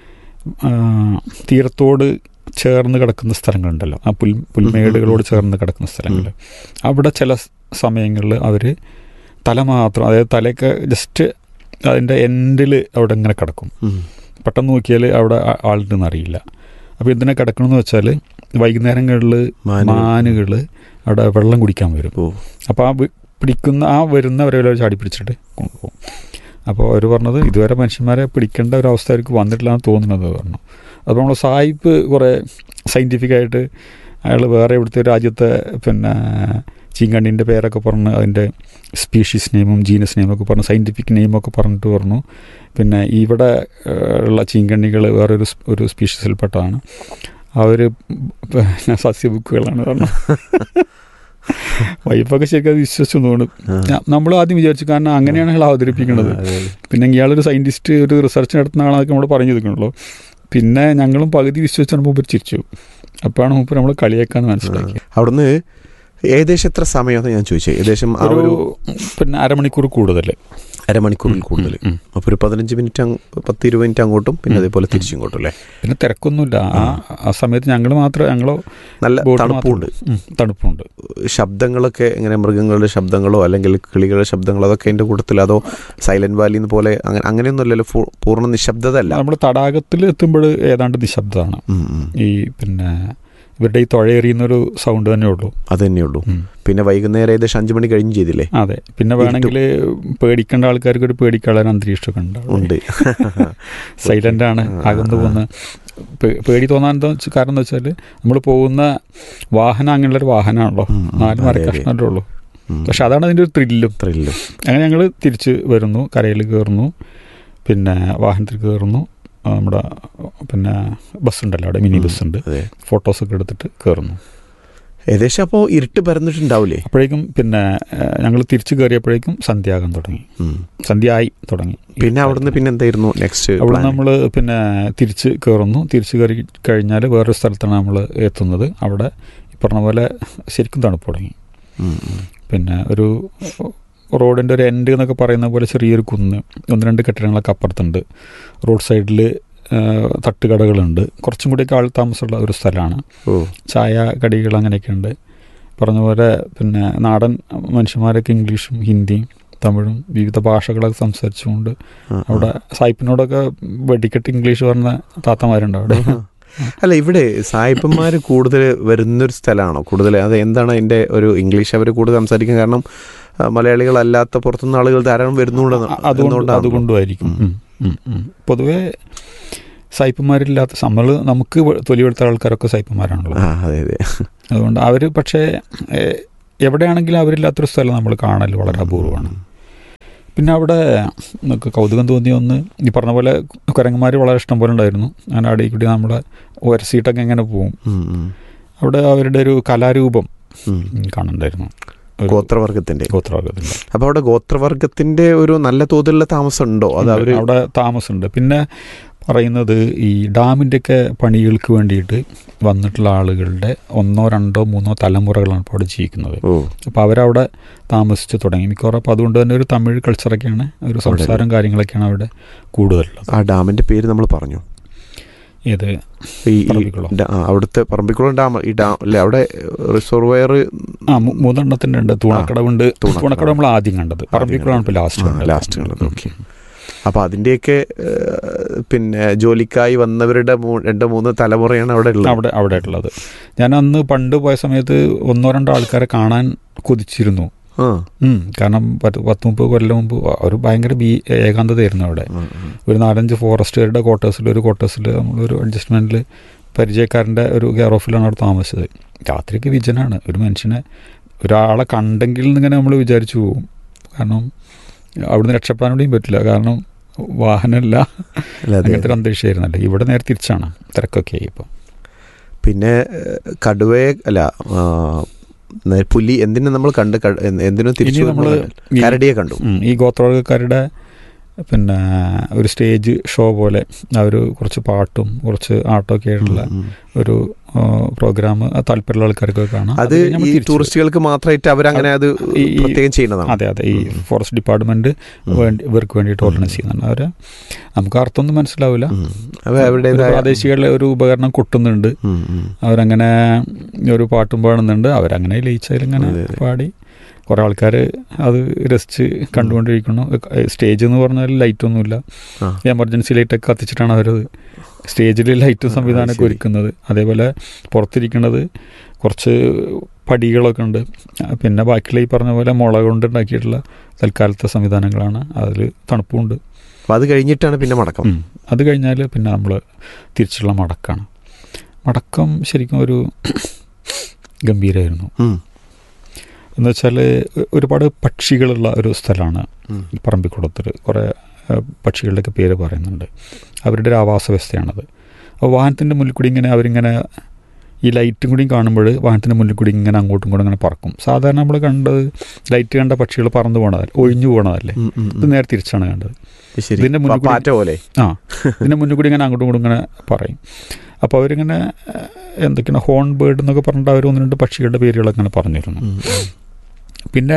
തീരത്തോട് ചേർന്ന് കിടക്കുന്ന സ്ഥലങ്ങളുണ്ടല്ലോ ആ പുൽ പുൽമേടുകളോട് ചേർന്ന് കിടക്കുന്ന സ്ഥലങ്ങൾ അവിടെ ചില സമയങ്ങളിൽ അവർ തല മാത്രം അതായത് തലയൊക്കെ ജസ്റ്റ് അതിൻ്റെ എൻഡിൽ അവിടെ ഇങ്ങനെ കിടക്കും ഉം. പെട്ടെന്ന് നോക്കിയാൽ അവിടെ ആ- ആളുണ്ടെന്ന് അറിയില്ല അപ്പോൾ എന്തിനാ കിടക്കണമെന്ന് വെച്ചാൽ വൈകുന്നേരങ്ങളിൽ മാനുകൾ. മാനുകൾ അവിടെ വെള്ളം കുടിക്കാൻ വരും ഓ അപ്പോൾ ആ വി- പിടിക്കുന്ന ആ വരുന്നവരെ അവർ ചാടി പിടിച്ചിട്ട് കൊണ്ടുപോകും അപ്പോൾ അവർ പറഞ്ഞത് ഇതുവരെ മനുഷ്യന്മാരെ പിടിക്കേണ്ട ഒരു അവസ്ഥ അവർക്ക് വന്നിട്ടില്ല എന്ന് തോന്നുന്നത് പറഞ്ഞു അപ്പോൾ നമ്മൾ സായിപ്പ് കുറേ സയൻറ്റിഫിക്കായിട്ട് അയാൾ വേറെ ഇവിടുത്തെ രാജ്യത്തെ പിന്നെ ചീങ്കണ്ണിൻ്റെ പേരൊക്കെ പറഞ്ഞ് അതിൻ്റെ സ്പീഷീസ് നെയിമും ജീനസ് നെയിമും ഒക്കെ പറഞ്ഞ് സയൻറ്റിഫിക് നെയിമൊക്കെ പറഞ്ഞിട്ട് പറഞ്ഞു പിന്നെ ഇവിടെ ഏഹ്, ഉള്ള ചീങ്കണ്ണികൾ വേറൊരു സ്- ഒരു സ്പീഷീസിൽപ്പെട്ടതാണ് അവർ പിന്നെ സസ്യബുക്കുകളാണ് പറഞ്ഞു വൈഫൊക്കെ ശരിക്കും അത് വിശ്വസിച്ചു തോന്നുന്നു ആ. നമ്മൾ ആദ്യം വിചാരിച്ചു കാരണം അങ്ങനെയാണ് അയാൾ അവതരിപ്പിക്കുന്നത് അതെ, അതെ. പിന്നെ ഇയാളൊരു സയൻറ്റിസ്റ്റ് ഒരു റിസർച്ച് നടത്തുന്ന ആളൊക്കെ നമ്മൾ പറഞ്ഞു കൊടുക്കണല്ലോ പിന്നെ ഞങ്ങളും പകുതി വിശ്വസിച്ചാണ് മൂപ്പർ ചിരിച്ചു അപ്പോഴാണ് മൂപ്പർ നമ്മൾ കളിയാക്കാന്ന് മനസ്സിലാക്കി അവിടുന്ന് ഏകദേശം എത്ര സമയം ഞാൻ ചോദിച്ചത് ഏകദേശം ആ ഒരു ഒരു പിന്നെ അരമണിക്കൂർ കൂടുതൽ അരമണിക്കൂറിൽ കൂടുതൽ ഉം, ഉം. അപ്പോൾ ഒരു പതിനഞ്ച് മിനിറ്റ് അങ്ങ് പത്ത് ഇരുപത് മിനിറ്റ് അങ്ങോട്ടും പിന്നെ ഉം. അതേപോലെ തിരിച്ചും ഇങ്ങോട്ടും അല്ലേ പിന്നെ തിരക്കൊന്നുമില്ല ആ ആ സമയത്ത് ഞങ്ങൾ മാത്രം ഞങ്ങളോ നല്ല ബോട്ട് തണുപ്പുണ്ട് മാത്രം- ഉം, തണുപ്പുണ്ട് ശബ്ദങ്ങളൊക്കെ എങ്ങനെ മൃഗങ്ങളുടെ ശബ്ദങ്ങളോ അല്ലെങ്കിൽ കിളികളുടെ ശബ്ദങ്ങളോ അതൊക്കെ അതിൻ്റെ കൂട്ടത്തിൽ അതോ സൈലന്റ് വാലി പോലെ അങ്ങനെ അങ്ങനെയൊന്നും അല്ലല്ലോ ഫു- പൂർണ്ണ നിശബ്ദത അല്ല നമ്മൾ തടാകത്തിൽ എത്തുമ്പോൾ ഏതാണ്ട് നിശബ്ദമാണ് ഉം, ഉം. ഈ പിന്നെ ഇവരുടെ ഈ തുഴയെറിയുന്നൊരു സൗണ്ട് തന്നെ ഉള്ളൂ അത് തന്നെയുള്ളൂ ഉം. പിന്നെ വൈകുന്നേരം ഏകദേശം അഞ്ചു മണി കഴിഞ്ഞ് ചെയ്തില്ലേ അതെ പിന്നെ വേണമെങ്കിൽ പേടിക്കേണ്ട ആൾക്കാർക്ക് ഒരു പേടിക്കാനുള്ള ഒരു അന്തരീക്ഷമൊക്കെ ഉണ്ടാവും ഉണ്ട് സൈലന്റ് ആണ് ആ, അകന്നു ആ. പോകുന്ന പേ- പേടി തോന്നാൻ എന്താ വെച്ചാ- കാരണം എന്താ വെച്ചാൽ നമ്മൾ പോകുന്ന വാഹനം അങ്ങനെയുള്ളൊരു വാഹനമാണല്ലോ ഉം, ഉം. നാല് അതെ, അതെ. മരക്കഷ്ണല്ലേ ഉള്ളൂ ഉം. പക്ഷെ അതാണ് അതിൻ്റെ ഒരു ത്രില്ലും ത്രില്ലും അങ്ങനെ ഞങ്ങൾ തിരിച്ച് വരുന്നു കരയിൽ കയറുന്നു പിന്നെ വാഹനത്തിൽ കയറുന്നു ആ, നമ്മുടെ പിന്നെ ബസ് ഉണ്ടല്ലോ അവിടെ മിനി ഉം. ബസ് ഉണ്ട് അതെ ഫോട്ടോസൊക്കെ എടുത്തിട്ട് കയറുന്നു ഏകദേശം അപ്പോൾ ഇരുട്ട് പരന്നിട്ടുണ്ടാവില്ലേ അപ്പോഴേക്കും പിന്നെ ഞങ്ങൾ തിരിച്ചു കയറിയപ്പോഴേക്കും സന്ധ്യാകാൻ തുടങ്ങി ഉം. സന്ധ്യ ആയി തുടങ്ങി പിന്നെ അവിടുന്ന് പിന്നെ എന്തായിരുന്നു നെക്സ്റ്റ് അവിടെ നമ്മൾ പിന്നെ തിരിച്ച് കയറുന്നു തിരിച്ച് കയറി കഴിഞ്ഞാൽ വേറൊരു സ്ഥലത്താണ് നമ്മൾ എത്തുന്നത് അവിടെ ഈ പറഞ്ഞ പോലെ ശരിക്കും തണുപ്പ് തുടങ്ങി പിന്നെ ഒരു റോഡിൻ്റെ ഒരു എൻഡ് എന്നൊക്കെ പറയുന്ന പോലെ ചെറിയൊരു കുന്ന് ഒന്ന് രണ്ട് കെട്ടിടങ്ങളൊക്കെ അപ്പുറത്തുണ്ട് റോഡ് സൈഡിൽ തട്ടുകടകളുണ്ട് കുറച്ചും കൂടിയൊക്കെ ആൾ താമസമുള്ള ഒരു സ്ഥലമാണ് ഓ ചായ കടികൾ അങ്ങനെയൊക്കെ ഉണ്ട് പറഞ്ഞ പോലെ പിന്നെ നാടൻ മനുഷ്യന്മാരൊക്കെ ഇംഗ്ലീഷും ഹിന്ദിയും തമിഴും വിവിധ ഭാഷകളൊക്കെ സംസാരിച്ചുകൊണ്ട് ആ, ആ. അവിടെ സായിപ്പിനോടൊക്കെ വെടിക്കെട്ട് ഇംഗ്ലീഷ് പറഞ്ഞ താത്തമാരുണ്ട് അവിടെ അല്ല ഇവിടെ സായിപ്പന്മാർ കൂടുതൽ വരുന്നൊരു സ്ഥലമാണോ കൂടുതൽ അത് എന്താണ് അതിന്റെ ഒരു ഇംഗ്ലീഷ് അവർ കൂടുതൽ സംസാരിക്കാൻ കാരണം ആ, മലയാളികളല്ലാത്ത പുറത്തുനിന്ന് ആളുകൾ ധാരാളം വരുന്നുണ്ട് അ- അതുകൊണ്ട് അതുകൊണ്ടുമായിരിക്കും ഉം, ഉം, ഉം. പൊതുവേ സായിപ്പന്മാരില്ലാത്ത നമ്മൾ നമുക്ക് വെ- തൊലിവെടുത്ത ആൾക്കാരൊക്കെ സായിപ്പന്മാരാണല്ലോ ആ അതെ അതെ അതുകൊണ്ട് അവർ പക്ഷേ ഏഹ്, എവിടെയാണെങ്കിലും അവരില്ലാത്തൊരു സ്ഥലം നമ്മൾ കാണൽ വളരെ അപൂർവമാണ് പിന്നെ അവിടെ നമുക്ക് കൗതുകം തോന്നിയ ഒന്ന് ഈ പറഞ്ഞ പോലെ കുരങ്ങന്മാർ വളരെ ഇഷ്ടം പോലെ ഉണ്ടായിരുന്നു അങ്ങനെ അവിടെ കൂടി നമ്മളെ ഒരസീട്ടൊക്കെ എങ്ങനെ പോവും ഉം, ഉം, അവിടെ അവരുടെ ഒരു കലാരൂപം ഉം. കാണുന്നുണ്ടായിരുന്നു ഒരു ഗോത്രവർഗത്തിന്റെ ഗോത്രവർഗത്തിന്റെ അപ്പൊ അവിടെ ഗോത്രവർഗത്തിന്റെ ഒരു നല്ല തോതിലുള്ള താമസം ഉണ്ടോ അത് അവര് അവിടെ താമസമുണ്ട് പിന്നെ പറയുന്നത് ഈ ഡാമിൻ്റെയൊക്കെ പണികൾക്ക് വേണ്ടിയിട്ട് വന്നിട്ടുള്ള ആളുകളുടെ ഒന്നോ രണ്ടോ മൂന്നോ തലമുറകളാണ് ഇപ്പോൾ അവിടെ ജീവിക്കുന്നത് ഓ അപ്പോൾ അവരവിടെ താമസിച്ച് തുടങ്ങി മിക്കവാറും അപ്പോൾ അതുകൊണ്ട് തന്നെ ഒരു തമിഴ് കൾച്ചറൊക്കെയാണ് ഒരു സംസാരം കാര്യങ്ങളൊക്കെയാണ് അവിടെ കൂടുതലുള്ളത് ആ ഡാമിന്റെ പേര് നമ്മൾ പറഞ്ഞു ഏത് ഈ ഈ പറമ്പിക്കുളം. ഡാ- ആ, അവിടുത്തെ പറമ്പിക്കുളം ഡാം ഈ ഡാം അല്ലെ അവിടെ റിസർവയർ ആ മൂ- മൂന്നെണ്ണത്തിൻ്റെ ഉണ്ട് തൂണക്കടവുണ്ട് തൂണക്കടവ്. തൂണക്കടവ് നമ്മൾ ആദ്യം കണ്ടത് പറമ്പിക്കുളമാണ് ഇപ്പോൾ ലാസ്റ്റ് ലാസ്റ്റ് കണ്ടത് ഓക്കെ അപ്പൊ അതിന്റെയൊക്കെ ഏഹ്, പിന്നെ ജോലിക്കായി വന്നവരുടെ മൂ- രണ്ട് മൂന്ന് തലമുറയാണ് അവിടെ ഉള്ളത് അവിടെ അവിടെ ഉള്ളത് ഞാൻ അന്ന് പണ്ട് പോയ സമയത്ത് ഒന്നോ രണ്ടോ ആൾക്കാരെ കാണാൻ കൊതിച്ചിരുന്നു ആ ഉം, കാരണം പത്ത് പത്ത് മുപ്പത് കൊല്ലം മുമ്പ് ഒരു ഭയങ്കര ബി ഏകാന്തതയായിരുന്നു അവിടെ ഉം, ഉം. ഒരു നാലഞ്ച് ഫോറസ്റ്റുകാരുടെ ക്വാർട്ടേഴ്സിൽ ഒരു ക്വാർട്ടേഴ്സിൽ നമ്മളൊരു അഡ്ജസ്റ്റ്മെൻറ്റിൽ പരിചയക്കാരൻ്റെ ഒരു കെയർ ഓഫിലാണ് അവിടെ താമസിച്ചത് രാത്രിയൊക്കെ വിജനാണ് ഒരു മനുഷ്യനെ ഒരാളെ കണ്ടെങ്കിൽ എന്നിങ്ങനെ നമ്മൾ വിചാരിച്ചു പോകും കാരണം അവിടുന്ന് രക്ഷപ്പെടാൻ വേണ്ടിയും പറ്റില്ല കാരണം വാഹനമില്ല അല്ല, അതെ. അങ്ങനത്തെ ഒരു അന്തരീക്ഷമായിരുന്നല്ലോ ഇവിടെ നേരെ തിരിച്ചാണ് തിരക്കൊക്കെ ആയി ഇപ്പോൾ പിന്നെ ഏഹ്, കടുവയെ അല്ല ആ, നെ- പുലി എന്തിനു നമ്മൾ കണ്ട് ക- എന്ത് എന്തിനും തിരിച്ചു ഇനി നമ്മൾ വരുമ്പോൾ കരടിയെ കണ്ടു ഉം, ഈ ഗോത്രവർഗക്കാരുടെ പിന്നെ ഒരു സ്റ്റേജ് ഷോ പോലെ അവർ കുറച്ച് പാട്ടും കുറച്ച് ആട്ടമൊക്കെ ആയിട്ടുള്ള ഉം, ഉം. ഒരു പ്രോഗ്രാം താല്പര്യമുള്ള ആൾക്കാർക്കൊക്കെ കാണാം അത് കഴിഞ്ഞ് നമ്മൾ ഈ തിരിച്ച് ടൂറിസ്റ്റുകൾക്ക് മാത്രമായിട്ട് അവരങ്ങനെ അത് ഈ- ഈ- പ്രത്യേകം ചെയ്യുന്നതാണ് അതെ അതെ ഈ ഉം. ഫോറസ്റ്റ് ഡിപ്പാർട്ട്മെന്റ് ഉം. വേണ്ടി ഇവർക്ക് വേണ്ടിയിട്ട് ഓർഗനൈസ് ചെയ്യുന്നുണ്ട് അവര് നമുക്ക് അർത്ഥമൊന്നും മനസ്സിലാവില്ല ഉം. അവ ഒരു അവരുടേതായ പ്രാദേശികളുടെ ഒരു ഉപകരണം കൊട്ടുന്നുണ്ട് ഉം, ഉം. അവരങ്ങനെ ഒരു പാട്ടും പാടുന്നുണ്ട് അവരങ്ങനെ ലയിച്ചതിലിങ്ങനെ അതെ, അതെ. പാടി കുറേ ആൾക്കാർ അത് രസിച്ച് കണ്ടുകൊണ്ടിരിക്കുന്നു സ്റ്റേജ് എന്ന് പറഞ്ഞാൽ ലൈറ്റൊന്നുമില്ല ആ. എമർജൻസി ലൈറ്റൊക്കെ കത്തിച്ചിട്ടാണ് അവരത് സ്റ്റേജിൽ ലൈറ്റും ആ, സംവിധാനമൊക്കെ ശരി. ഒരുക്കുന്നത് അതേപോലെ പുറത്തിരിക്കുന്നത് കുറച്ച് പടികളൊക്കെ ഉണ്ട് ആ, പിന്നെ ബാക്കിയുള്ള ഈ പറഞ്ഞ പോലെ മുള കൊണ്ട് ഉണ്ടാക്കിയിട്ടുള്ള തൽക്കാലത്തെ സംവിധാനങ്ങളാണ് അതിൽ തണുപ്പുണ്ട് അപ്പൊ അത് കഴിഞ്ഞിട്ടാണ് പിന്നെ മടക്കം ഉം. അത് കഴിഞ്ഞാൽ പിന്നെ നമ്മൾ തിരിച്ചുള്ള മടക്കാണ് മടക്കം ശരിക്കും ഒരു ഗംഭീരമായിരുന്നു ഉം. എന്ന് വെച്ചാൽ ഒരുപാട് പക്ഷികളുള്ള ഒരു സ്ഥലമാണ് ഉം. ഈ പറമ്പിക്കുളത്തിൽ കുറേ ഏഹ്, പക്ഷികളുടെയൊക്കെ പേര് പറയുന്നുണ്ട് അവരുടെ ഒരു ആവാസ വ്യവസ്ഥയാണത് അപ്പോൾ വാഹനത്തിൻ്റെ മുന്നിൽ കൂടി ഇങ്ങനെ അവരിങ്ങനെ ഈ ലൈറ്റും കൂടി കാണുമ്പോൾ വാഹനത്തിൻ്റെ മുന്നിൽ കൂടി ഇങ്ങനെ അങ്ങോട്ടും ഇങ്ങോട്ടും ഇങ്ങനെ പറക്കും സാധാരണ നമ്മൾ കണ്ടത് ലൈറ്റ് കണ്ട പക്ഷികൾ പറന്നു പോകണതല്ലേ ഒഴിഞ്ഞു പോകണതല്ലേ ഉം, ഉം, ഇത് ഉം. നേരെ തിരിച്ചാണ് കണ്ടത് ശരി ഇതിന്റെ മുന്നിൽ പ- പാറ്റ പോലെ ആ ഇതിൻ്റെ മുന്നിൽ കൂടി ഇങ്ങനെ അങ്ങോട്ടും ഇങ്ങോട്ടും ഇങ്ങനെ പറയും അപ്പോൾ അവരിങ്ങനെ ഏഹ്, എന്തൊക്കെയാണ് ഹോൺ ബേർഡ് എന്നൊക്കെ പറഞ്ഞിട്ട് അവർ ഒന്ന് രണ്ട് പക്ഷികളുടെ പേരുകളൊക്കെ ഇങ്ങനെ പറഞ്ഞിരുന്നു ഉം, ഉം. പിന്നെ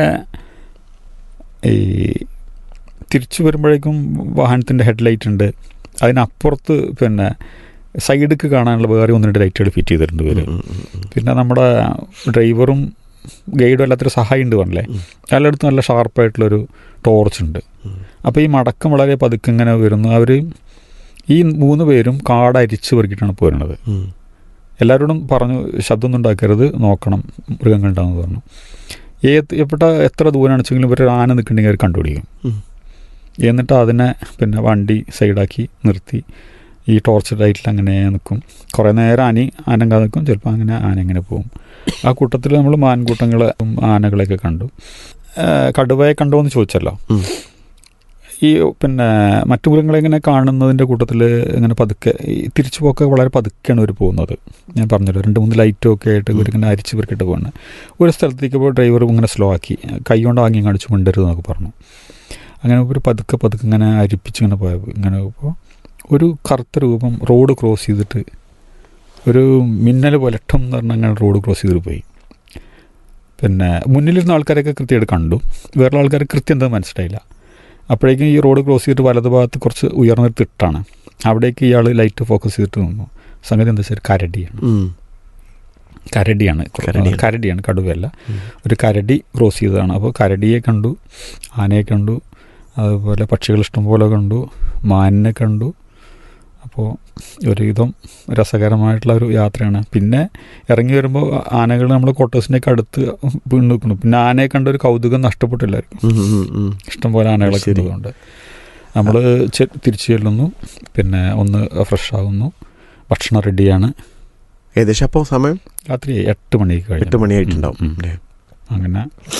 ഈ തിരിച്ചു വരുമ്പോഴേക്കും വാഹനത്തിൻ്റെ ഹെഡ്ലൈറ്റ് ഉണ്ട് അതിനപ്പുറത്ത് പിന്നെ സൈഡിക്ക് കാണാനുള്ള വേറെ ഒന്ന് രണ്ട് ലൈറ്റുകൾ ഫിറ്റ് ചെയ്തിട്ടുണ്ട് ഇവർ ഉം, ഉം, ഉം. പിന്നെ നമ്മുടെ ഡ്രൈവറും ഗൈഡും അല്ലാത്തൊരു സഹായം ഉണ്ട് പറഞ്ഞില്ലേ ഉം. എല്ലായിടത്തും നല്ല ഷാർപ്പായിട്ടുള്ളൊരു ടോർച്ച് ഉണ്ട് ഉം. അപ്പോൾ ഈ മടക്കം വളരെ പതുക്കെ ഇങ്ങനെ വരുന്നു അവർ ഈ മൂന്ന് പേരും കാട് അരിച്ച് പെറുക്കിയിട്ടാണ് പോരുന്നത് ഉം. എല്ലാവരോടും പറഞ്ഞു ശബ്ദമൊന്നും ഉണ്ടാക്കരുത് നോക്കണം മൃഗങ്ങളുണ്ടാകുമെന്ന് പറഞ്ഞു ഏത് എവിടെ എത്ര ദൂരം വെച്ചെങ്കിലും ഇവർ ആന നിൽക്കുന്നുണ്ടെങ്കിൽ അവർ കണ്ടുപിടിക്കും ഉം. എന്നിട്ട് അതിനെ പിന്നെ വണ്ടി സൈഡാക്കി നിർത്തി ഈ ടോർച്ച് ലൈറ്റിൽ അങ്ങനെ നിൽക്കും കുറേ നേരം ആനി ആനങ്കാതെ നിൽക്കും ചിലപ്പോൾ അങ്ങനെ ആന അങ്ങനെ പോകും ആ കൂട്ടത്തിൽ നമ്മൾ മാൻകൂട്ടങ്ങൾ ആനകളെയൊക്കെ കണ്ടു ആ, കടുവയെ കണ്ടോ എന്ന് ചോദിച്ചല്ലോ ഉം. ഈ പിന്നെ മറ്റു മൃഗങ്ങളെ ഇങ്ങനെ കാണുന്നതിൻ്റെ കൂട്ടത്തിൽ ഇങ്ങനെ പതുക്കെ ഈ തിരിച്ചു പോക്ക് വളരെ പതുക്കെയാണ് ഇവർ പോകുന്നത് ഞാൻ പറഞ്ഞല്ലോ രണ്ട് മൂന്ന് ലൈറ്റും ഒക്കെ ആയിട്ട് ഇവരിങ്ങനെ അരിച്ച് പെറുക്കിട്ട് പോകുന്നത് ഒരു സ്ഥലത്തേക്ക് ഇപ്പോൾ ഡ്രൈവർ ഇങ്ങനെ സ്ലോ ആക്കി കൈ കൊണ്ട് ആങ്ങി കാണിച്ച് കൊണ്ടുവരുത് എന്നൊക്കെ പറഞ്ഞു അങ്ങനെ ഒരു പതുക്കെ പതുക്കെ ഇങ്ങനെ അരിപ്പിച്ച് ഇങ്ങനെ പോയ ഇങ്ങനെ ഇപ്പോൾ ഒരു കറുത്ത രൂപം റോഡ് ക്രോസ് ചെയ്തിട്ട് ഒരു മിന്നൽ പോലെ എട്ടം എന്ന് പറഞ്ഞാൽ അങ്ങനെ റോഡ് ക്രോസ് ചെയ്തിട്ട് പോയി പിന്നെ മുന്നിലിരുന്ന ആൾക്കാരൊക്കെ കൃത്യമായിട്ട് കണ്ടു വേറെ ആൾക്കാർ കൃത്യം എന്താ മനസ്സിലായില്ല അപ്പോഴേക്കും ഈ റോഡ് ക്രോസ് ചെയ്തിട്ട് വലത് ഭാഗത്ത് കുറച്ച് ഉയർന്നൊരു തിട്ടാണ് അവിടേക്ക് ഇയാൾ ലൈറ്റ് ഫോക്കസ് ചെയ്തിട്ട് നിന്നു സംഗതി എന്താ വെച്ചാൽ കരടിയാണ് ഉം. കരടിയാണ് കരടിയാണ്. കരടിയാണ് കടുവയല്ല ഉം. ഒരു കരടി ക്രോസ് ചെയ്തതാണ് അപ്പോൾ കരടിയെ കണ്ടു ആനയെ കണ്ടു അതുപോലെ പക്ഷികൾ ഇഷ്ടംപോലെ കണ്ടു മാനിനെ കണ്ടു അപ്പോൾ ഒരുവിധം രസകരമായിട്ടുള്ള ഒരു യാത്രയാണ് പിന്നെ ഇറങ്ങി വരുമ്പോൾ ആനകൾ നമ്മൾ ക്വാർട്ടേഴ്സിൻ്റെയൊക്കെ അടുത്ത് വീണ് നിൽക്കുന്നു പിന്നെ ആനയെ കണ്ട ഒരു കൗതുകം നഷ്ടപ്പെട്ടില്ലായിരിക്കും ഉം, ഉം, ഉം. ഇഷ്ടംപോലെ ആനകളൊക്കെ ശരി. ഉള്ളതുകൊണ്ട് നമ്മൾ തിരിച്ചു ചെല്ലുന്നു പിന്നെ ഒന്ന് ഫ്രഷ് ആകുന്നു ഭക്ഷണം റെഡിയാണ് ഏകദേശം അപ്പോൾ സമയം രാത്രി എട്ട് മണിക്ക് കഴിഞ്ഞു എട്ട് മണിയായിട്ടുണ്ടാവും ഉം, ഉം. അല്ലേ? അങ്ങനെ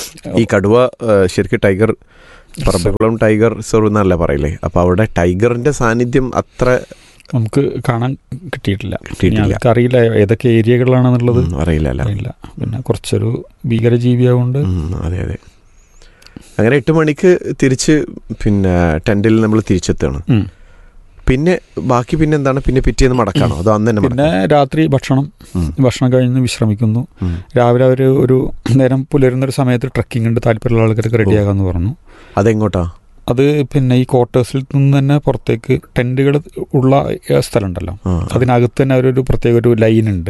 ഈ കടുവ ഏഹ്, ശരിക്കും ടൈഗർ പറമ്പക്കുളം ടൈഗർ റിസർവ് എന്നല്ല പറയില്ലേ അപ്പൊ അവിടെ ടൈഗറിന്റെ സാന്നിധ്യം അത്ര നമുക്ക് കാണാൻ കിട്ടിയിട്ടില്ല ഇനി കിട്ടിയിട്ടില്ല അതൊക്കെ അറിയില്ല ഏതൊക്കെ ഏരിയകളാണെന്നുള്ളത് ഉം, അറിയില്ല അല്ല അറിയില്ല പിന്നെ കുറച്ചൊരു ഭീകരജീവിയായതുകൊണ്ട് ഉം, അതെ അതെ അങ്ങനെ എട്ട് മണിക്ക് തിരിച്ച് പിന്നെ ടെന്റിൽ നമ്മൾ തിരിച്ചെത്തുകയാണ് ഉം. പിന്നെ ബാക്കി പിന്നെ എന്താണ് പിന്നെ പിറ്റേന്ന് മടക്കാണോ അതോ അന്ന് തന്നെ പിന്നെ മടക്കാണോ? രാത്രി ഭക്ഷണം ഉം. ഭക്ഷണം കഴിഞ്ഞ് വിശ്രമിക്കുന്നു ഉം. രാവിലെ അവർ ഒരു നേരം പുലരുന്നൊരു സമയത്ത് ട്രക്കിംഗ് ഉണ്ട് താല്പര്യമുള്ള ആൾക്കാർക്ക് റെഡിയാകാമെന്ന് പറഞ്ഞു അതെങ്ങോട്ടാ അത് പിന്നെ ഈ ക്വാർട്ടേഴ്സിൽ നിന്ന് തന്നെ പുറത്തേക്ക് ടെൻറ്റുകൾ ഉള്ള ഏ, സ്ഥലമുണ്ടല്ലോ ആ, അതിനകത്ത് തന്നെ അവരൊരു പ്രത്യേക ഒരു ലൈൻ ഉണ്ട്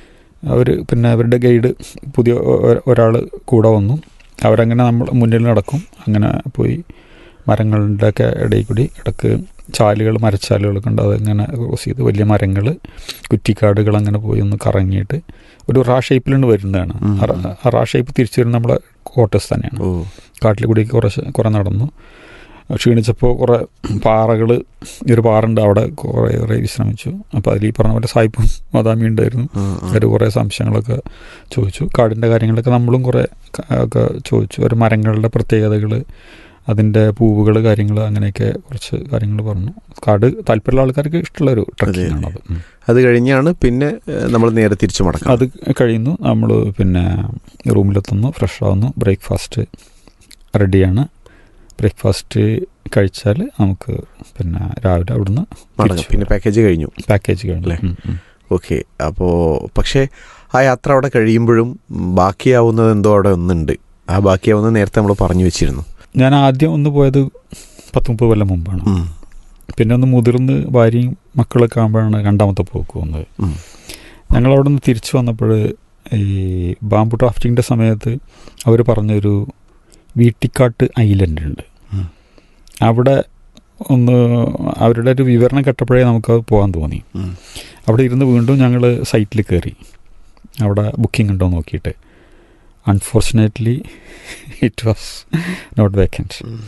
അവർ പിന്നെ അവരുടെ ഗൈഡ് പുതിയ ഒരാൾ കൂടെ വന്നു അവരങ്ങനെ നമ്മൾ മുന്നിൽ നടക്കും അങ്ങനെ പോയി മരങ്ങളുടെ ഒക്കെ ഇടയിൽ കൂടി ഇടക്ക് ചാലുകൾ മരച്ചാലുകളൊക്കെ ഉണ്ട് അതങ്ങനെ ക്രോസ് ചെയ്ത് വലിയ മരങ്ങൾ കുറ്റിക്കാടുകൾ അങ്ങനെ പോയി ഒന്ന് കറങ്ങിയിട്ട് ഒരു റാ ഷേപ്പിലാണ് വരുന്നതാണ് ഉം. ആ റാ- ആ റാ ഷേപ്പ് തിരിച്ചു വരുന്ന നമ്മളെ ക്വാർട്ടേഴ്സ് തന്നെയാണ് ഓ കാട്ടിൽ കൂടി കുറച്ച് കുറേ നടന്നു ക്ഷീണിച്ചപ്പോൾ കുറേ പാറകൾ ഒരു പാറുണ്ട് അവിടെ കുറേ കുറേ വിശ്രമിച്ചു അപ്പോൾ അതിൽ ഈ പറഞ്ഞ പോലെ സായിപ്പും മദാമി ഉണ്ടായിരുന്നു ആ, ആ. അവർ കുറേ സംശയങ്ങളൊക്കെ ചോദിച്ചു കാടിൻ്റെ കാര്യങ്ങളൊക്കെ നമ്മളും കുറേ ക- ഒക്കെ ചോദിച്ചു ഒരു മരങ്ങളുടെ പ്രത്യേകതകൾ അതിൻ്റെ പൂവുകൾ കാര്യങ്ങൾ അങ്ങനെയൊക്കെ കുറച്ച് കാര്യങ്ങൾ പറഞ്ഞു കാട് താല്പര്യമുള്ള ആൾക്കാർക്ക് ഇഷ്ടമുള്ള ഒരു ട്രക്കിംഗ് ആണത് ഉം. അത് കഴിഞ്ഞാണ് പിന്നെ നമ്മൾ നേരെ തിരിച്ചു മടക്കാം അത് കഴിയുന്നു നമ്മൾ പിന്നെ റൂമിലെത്തുന്നു ഫ്രഷ് ആവുന്നു ബ്രേക്ക്ഫാസ്റ്റ് റെഡിയാണ് ബ്രേക്ക്ഫാസ്റ്റ് കഴിച്ചാൽ നമുക്ക് പിന്നെ രാവിലെ അവിടുന്ന് മടങ്ങാം തിരിച്ചു പിന്നെ പാക്കേജ് കഴിഞ്ഞു പാക്കേജ് കഴിഞ്ഞു അല്ലേ? ഉം, ഉം. ഓക്കെ അപ്പോൾ പക്ഷേ ആ യാത്ര അവിടെ കഴിയുമ്പോഴും ബാക്കിയാവുന്നത് എന്തോ അവിടെ ഒന്നുണ്ട് ആ ബാക്കിയാവുന്നത് നേരത്തെ നമ്മൾ പറഞ്ഞു വെച്ചിരുന്നു ഞാൻ ആദ്യം ഒന്ന് പോയത് പത്ത് മുപ്പത് കൊല്ലം മുമ്പാണ് ഉം. പിന്നെ ഒന്ന് മുതിർന്ന് ഭാര്യയും മക്കളൊക്കെ ആകുമ്പോഴാണ് രണ്ടാമത്തെ പോക്ക് വന്നത് ഉം. ഞങ്ങൾ അവിടെ നിന്ന് തിരിച്ചു വന്നപ്പോൾ ഈ ബാംബു ഡ്രാഫ്റ്റിങ്ങിൻ്റെ സമയത്ത് അവർ പറഞ്ഞൊരു വീട്ടിക്കാട്ട് ഐലൻഡ് ഉണ്ട് ഉം. അവിടെ ഒന്ന് അവരുടെ ഒരു വിവരണം കേട്ടപ്പോഴേ നമുക്കത് പോകാൻ തോന്നി ഉം. അവിടെ ഇരുന്ന് വീണ്ടും ഞങ്ങൾ സൈറ്റിൽ കയറി അവിടെ ബുക്കിംഗ് ഉണ്ടോ നോക്കിയിട്ട് unfortunately it was not vacant um.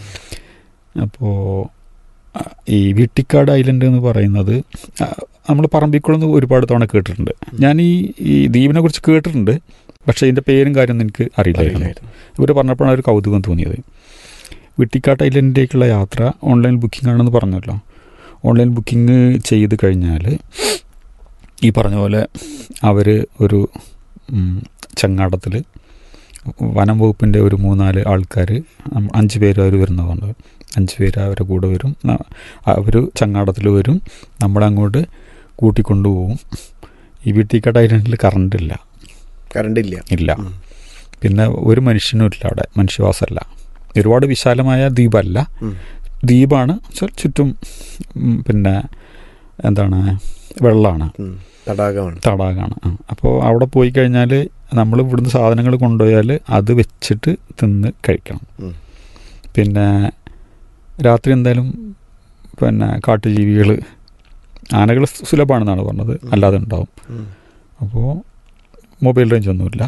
അപ്പോൾ ഈ വീട്ടിക്കാട് ഐലൻഡ് എന്ന് പറയുന്നത് നമ്മൾ പറമ്പിക്കുളം ഒരുപാട് തവണ കേട്ടിട്ടുണ്ട് ഞാൻ ഈ ഈ ദ്വീപിനെ കുറിച്ച് കേട്ടിട്ടുണ്ട് പക്ഷേ ഇതിൻ്റെ പേരും കാര്യമൊന്നും എനിക്ക് അറിയില്ലായിരുന്നു അറിയില്ലായിരുന്നു. ഇവർ പറഞ്ഞപ്പോഴാണ് ഒരു കൗതുകം തോന്നിയത് വിട്ടിക്കാട്ട് ഐലൻഡിലേക്കുള്ള യാത്ര ഓൺലൈൻ ബുക്കിംഗ് ആണെന്ന് പറഞ്ഞല്ലോ ഓൺലൈൻ ബുക്കിംഗ് ചെയ്ത് കഴിഞ്ഞാൽ ഈ പറഞ്ഞ പോലെ അവർ ഒരു ചങ്ങാടത്തിൽ വനം വകുപ്പിൻ്റെ ഒരു മൂന്നാല് ആൾക്കാർ അഞ്ച് പേര് അവർ വരുന്നതുകൊണ്ട് അഞ്ച് പേര് അവരുടെ കൂടെ വരും അവർ ചങ്ങാടത്തിൽ വരും നമ്മളങ്ങോട്ട് കൂട്ടിക്കൊണ്ടുപോകും ഈ വീട്ടിക്കാട്ട് ഐലൻഡിൽ കറണ്ട് ഇല്ല കറണ്ട് ഇല്ല ഇല്ല ഉം. പിന്നെ ഒരു മനുഷ്യനും ഇല്ല അവിടെ മനുഷ്യവാസമല്ല ഒരുപാട് വിശാലമായ ദ്വീപല്ല ഉം. ദ്വീപാണ് ചു- ചുറ്റും ഉം, പിന്നെ എന്താണ് വെള്ളമാണ് ഉം. തടാകമാണ് തടാകമാണ് അപ്പോൾ അവിടെ പോയി കഴിഞ്ഞാൽ നമ്മൾ ഇവിടുന്ന് സാധനങ്ങൾ കൊണ്ടുപോയാൽ അത് വെച്ചിട്ട് തിന്ന് കഴിക്കണം ഉം. പിന്നെ രാത്രി എന്തായാലും പിന്നെ കാട്ടുജീവികൾ ആനകൾ സുലഭമാണെന്നാണ് പറഞ്ഞത് അല്ലാതെ ഉണ്ടാവും ഉം. അപ്പോൾ മൊബൈൽ റേഞ്ച് ഒന്നുമില്ല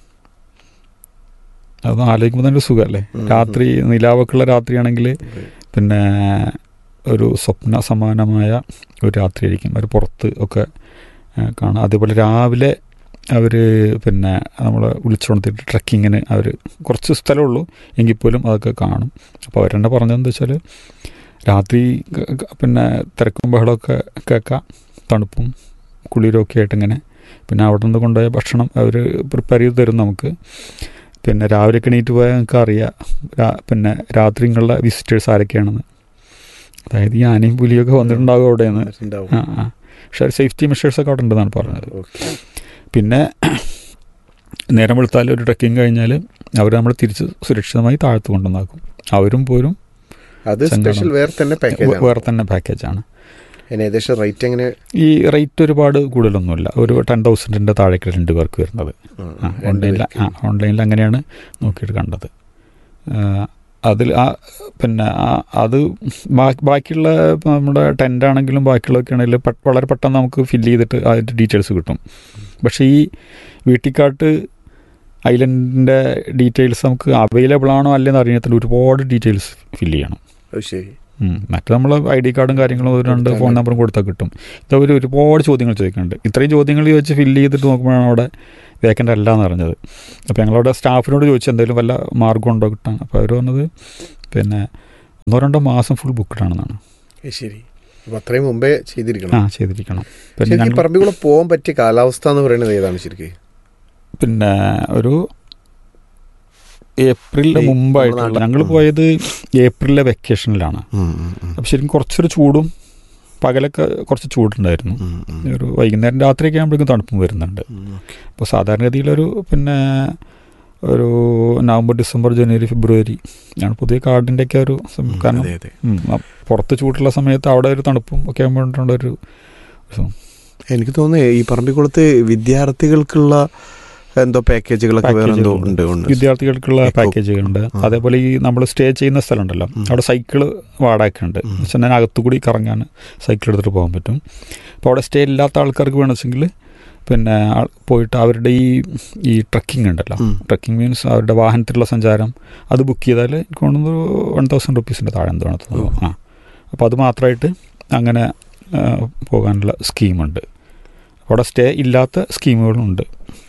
അതൊന്നും ആലോചിക്കുമ്പോൾ തന്നെ ഒരു സുഖമല്ലേ ഉം. രാത്രി നിലാവൊക്കെയുള്ള രാത്രിയാണെങ്കിൽ പിന്നെ ഒരു സ്വപ്ന സമാനമായ ഒരു രാത്രിയായിരിക്കും അവർ പുറത്ത് ഒക്കെ ആ, കാണാം അതേപോലെ രാവിലെ അവർ പിന്നെ നമ്മൾ വിളിച്ചുകൊണ്ടിട്ട് ട്രക്കിങ്ങിന് അവർ കുറച്ച് സ്ഥലമുള്ളൂ എങ്കിൽ പോലും അതൊക്കെ കാണും അപ്പോൾ അവരെന്നെ പറഞ്ഞതെന്ന് വെച്ചാൽ രാത്രി ക- ക- പിന്നെ തിരക്കും ബഹളമൊക്കെ കേൾക്കാം തണുപ്പും കുളിരും ഒക്കെ ആയിട്ട് ഇങ്ങനെ പിന്നെ അവിടെ നിന്ന് കൊണ്ടുപോയ ഭക്ഷണം അവർ പ്രിപ്പയർ ചെയ്ത് തരും നമുക്ക് പിന്നെ രാവിലെ എണീറ്റ് പോയാൽ നമുക്ക് അറിയാം രാ- പിന്നെ രാത്രി ഇങ്ങുള്ള വിസിറ്റേഴ്സ് ആരൊക്കെയാണെന്ന് അതായത് ഈ ആനയും പുലിയൊക്കെ വന്നിട്ടുണ്ടാകും അവിടെയെന്ന് ഉണ്ടാവും. ആ ആ പക്ഷേ സേഫ്റ്റി മെഷേഴ്സൊക്കെ അവിടെ ഉണ്ടെന്നാണ് പറഞ്ഞത് ഓക്കെ. പിന്നെ നേരം വെളുത്താൽ ഒരു ട്രക്കിംഗ് കഴിഞ്ഞാൽ അവർ നമ്മൾ തിരിച്ച് സുരക്ഷിതമായി താഴ്ത്തു കൊണ്ടുവന്നാക്കും അവരും പോരും അത് ചങ്ങാടം. സ്പെഷ്യൽ വേറെ തന്നെ പാക്കേജ് വേ- വേറെ തന്നെ പാക്കേജാണ് അതിന് ഏകദേശം റേറ്റ് എങ്ങനെ ഈ റേറ്റ് ഒരുപാട് കൂടുതലൊന്നുമില്ല ഒരു ടെൻ തൗസൻഡിൻ്റെ താഴേക്ക് രണ്ട് പേർക്ക് വരുന്നത് ആ, ആ, രണ്ട് ഓൺലൈനിൽ പേർക്ക്. ആ ഓൺലൈനിൽ അങ്ങനെയാണ് നോക്കിയിട്ട് കണ്ടത് ആ, അതിൽ ആ പിന്നെ ആ അത് ബാ- ബാക്കിയുള്ള ഇപ്പം നമ്മുടെ ടെൻ്റ് ആണെങ്കിലും ബാക്കിയുള്ളതൊക്കെ ആണെങ്കിലും പെ- വളരെ പെട്ടെന്ന് നമുക്ക് ഫില്ല് ചെയ്തിട്ട് അതിൻ്റെ ഡീറ്റെയിൽസ് കിട്ടും പക്ഷേ ഈ വീട്ടിക്കാട്ട് ഐലൻഡിൻ്റെ ഡീറ്റെയിൽസ് നമുക്ക് അവൈലബിൾ ആണോ അല്ലെന്ന് അറിയത്തില്ല ഒരുപാട് ഡീറ്റെയിൽസ് ഫില്ല് ചെയ്യണം അത് ശരി ഉം. മറ്റേ നമ്മൾ ഐ ഡി കാർഡും കാര്യങ്ങളും ഒരു രണ്ട് കൊടുത്താൽ ഫോൺ മതി. നമ്പറും കൊടുത്താൽ കിട്ടും ഇതവർ ഒരുപാട് ചോദ്യങ്ങൾ ചോദിക്കുന്നുണ്ട് ഇത്രയും ചോദ്യങ്ങൾ ചോദിച്ച് ഫില്ല് ചെയ്തിട്ട് നോക്കുമ്പോഴാണ് അവിടെ വേക്കൻ്റ് അല്ല എന്ന് പറഞ്ഞത് അപ്പോൾ ഞങ്ങളവിടെ സ്റ്റാഫിനോട് ചോദിച്ചു എന്തെങ്കിലും വല്ല മാർഗം ഉണ്ടോ കിട്ടാൻ അപ്പോൾ അവർ പറഞ്ഞത് പിന്നെ ഒന്നോ രണ്ടോ മാസം ഫുൾ ബുക്ക്ഡാണെന്നാണ് ഏ, ശരി അപ്പൊ അത്രയും മുമ്പേ ചെയ്തിരിക്കണം ആ ചെയ്തിരിക്കണം പിന്നെ ശരിക്കും ഈ ഞങ്ങൾ പറമ്പിക്കുളം പോകാൻ പറ്റിയ കാലാവസ്ഥ എന്ന് പറയുന്നത് ഏതാണ് ശരിക്കും പിന്നെ ഒരു ഏപ്രിലിന് ഈ മുമ്പായിട്ടുള്ള നമ്മുടെ ഞങ്ങൾ നാട്ടിൽ- പോയത് ഏപ്രിലിലെ വെക്കേഷനിലാണ് ഉം, ഉം, ഉം. അപ്പോൾ ശരിക്കും കുറച്ചൊരു ചൂടും പകലൊക്കെ കുറച്ച് ചൂടുണ്ടായിരുന്നു ഉം, ഉം. ഒരു വൈകുന്നേരം രാത്രിയൊക്കെ ആകുമ്പോഴേക്കും തണുപ്പും വരുന്നുണ്ട് ഉം, ഓക്കേ. അപ്പോൾ സാധാരണഗതിയിലൊരു പിന്നെ ഒരു നവംബർ ഡിസംബർ ജനുവരി ഫെബ്രുവരി ആണ് പുതിയ കാർഡിൻ്റെ ഒക്കെ ഒരു സം- ഉം, കാരണം അതെ അതെ ഉം, ആ പുറത്ത് ചൂടുള്ള സമയത്ത് അവിടെ ഒരു തണുപ്പും ഒക്കെ ആകുമ്പോഴുള്ള ഒരു ഒരു- എനിക്ക് തോന്നുന്നു ഈ പറമ്പിക്കുളത്ത് വിദ്യാർത്ഥികൾക്കുള്ള എന്തോ പാക്കേജുകളൊക്കെ വേറെ എന്തോ ഉണ്ട് ഉണ്ട് വിദ്യാർത്ഥികൾക്കുള്ള എക്കോ- പാക്കേജുകളുണ്ട് ആ. അതേപോലെ ഈ നമ്മൾ സ്റ്റേ ചെയ്യുന്ന സ്ഥലമുണ്ടല്ലോ ഉം. അവിടെ സൈക്കിള് വാടകയ്ക്കുണ്ട് ഉം. പക്ഷെ ഞാൻ അകത്തുകൂടി കറങ്ങാൻ സൈക്കിൾ എടുത്തിട്ട് പോകാൻ പറ്റും അപ്പോൾ അവിടെ സ്റ്റേ ഇല്ലാത്ത ആൾക്കാർക്ക് വേണമെങ്കിൽ പിന്നെ ആ- പോയിട്ട് അവരുടെ ഈ ഈ ട്രക്കിംഗ് ഉണ്ടല്ലോ ഉം. ട്രക്കിംഗ് മീൻസ് അവരുടെ വാഹനത്തിലുള്ള സഞ്ചാരം അത് ബുക്ക് ചെയ്താൽ എനിക്ക് തോന്നുന്നു വൺ തൗസൻഡ് റുപ്പീസിൻ്റെ താഴെ എന്താണ് തോന്നുന്നു ആ അപ്പോൾ അത് മാത്രമായിട്ട് അങ്ങനെ ആ, പോകാനുള്ള സ്കീമുണ്ട് അവിടെ സ്റ്റേ ഇല്ലാത്ത സ്കീമുകളുണ്ട്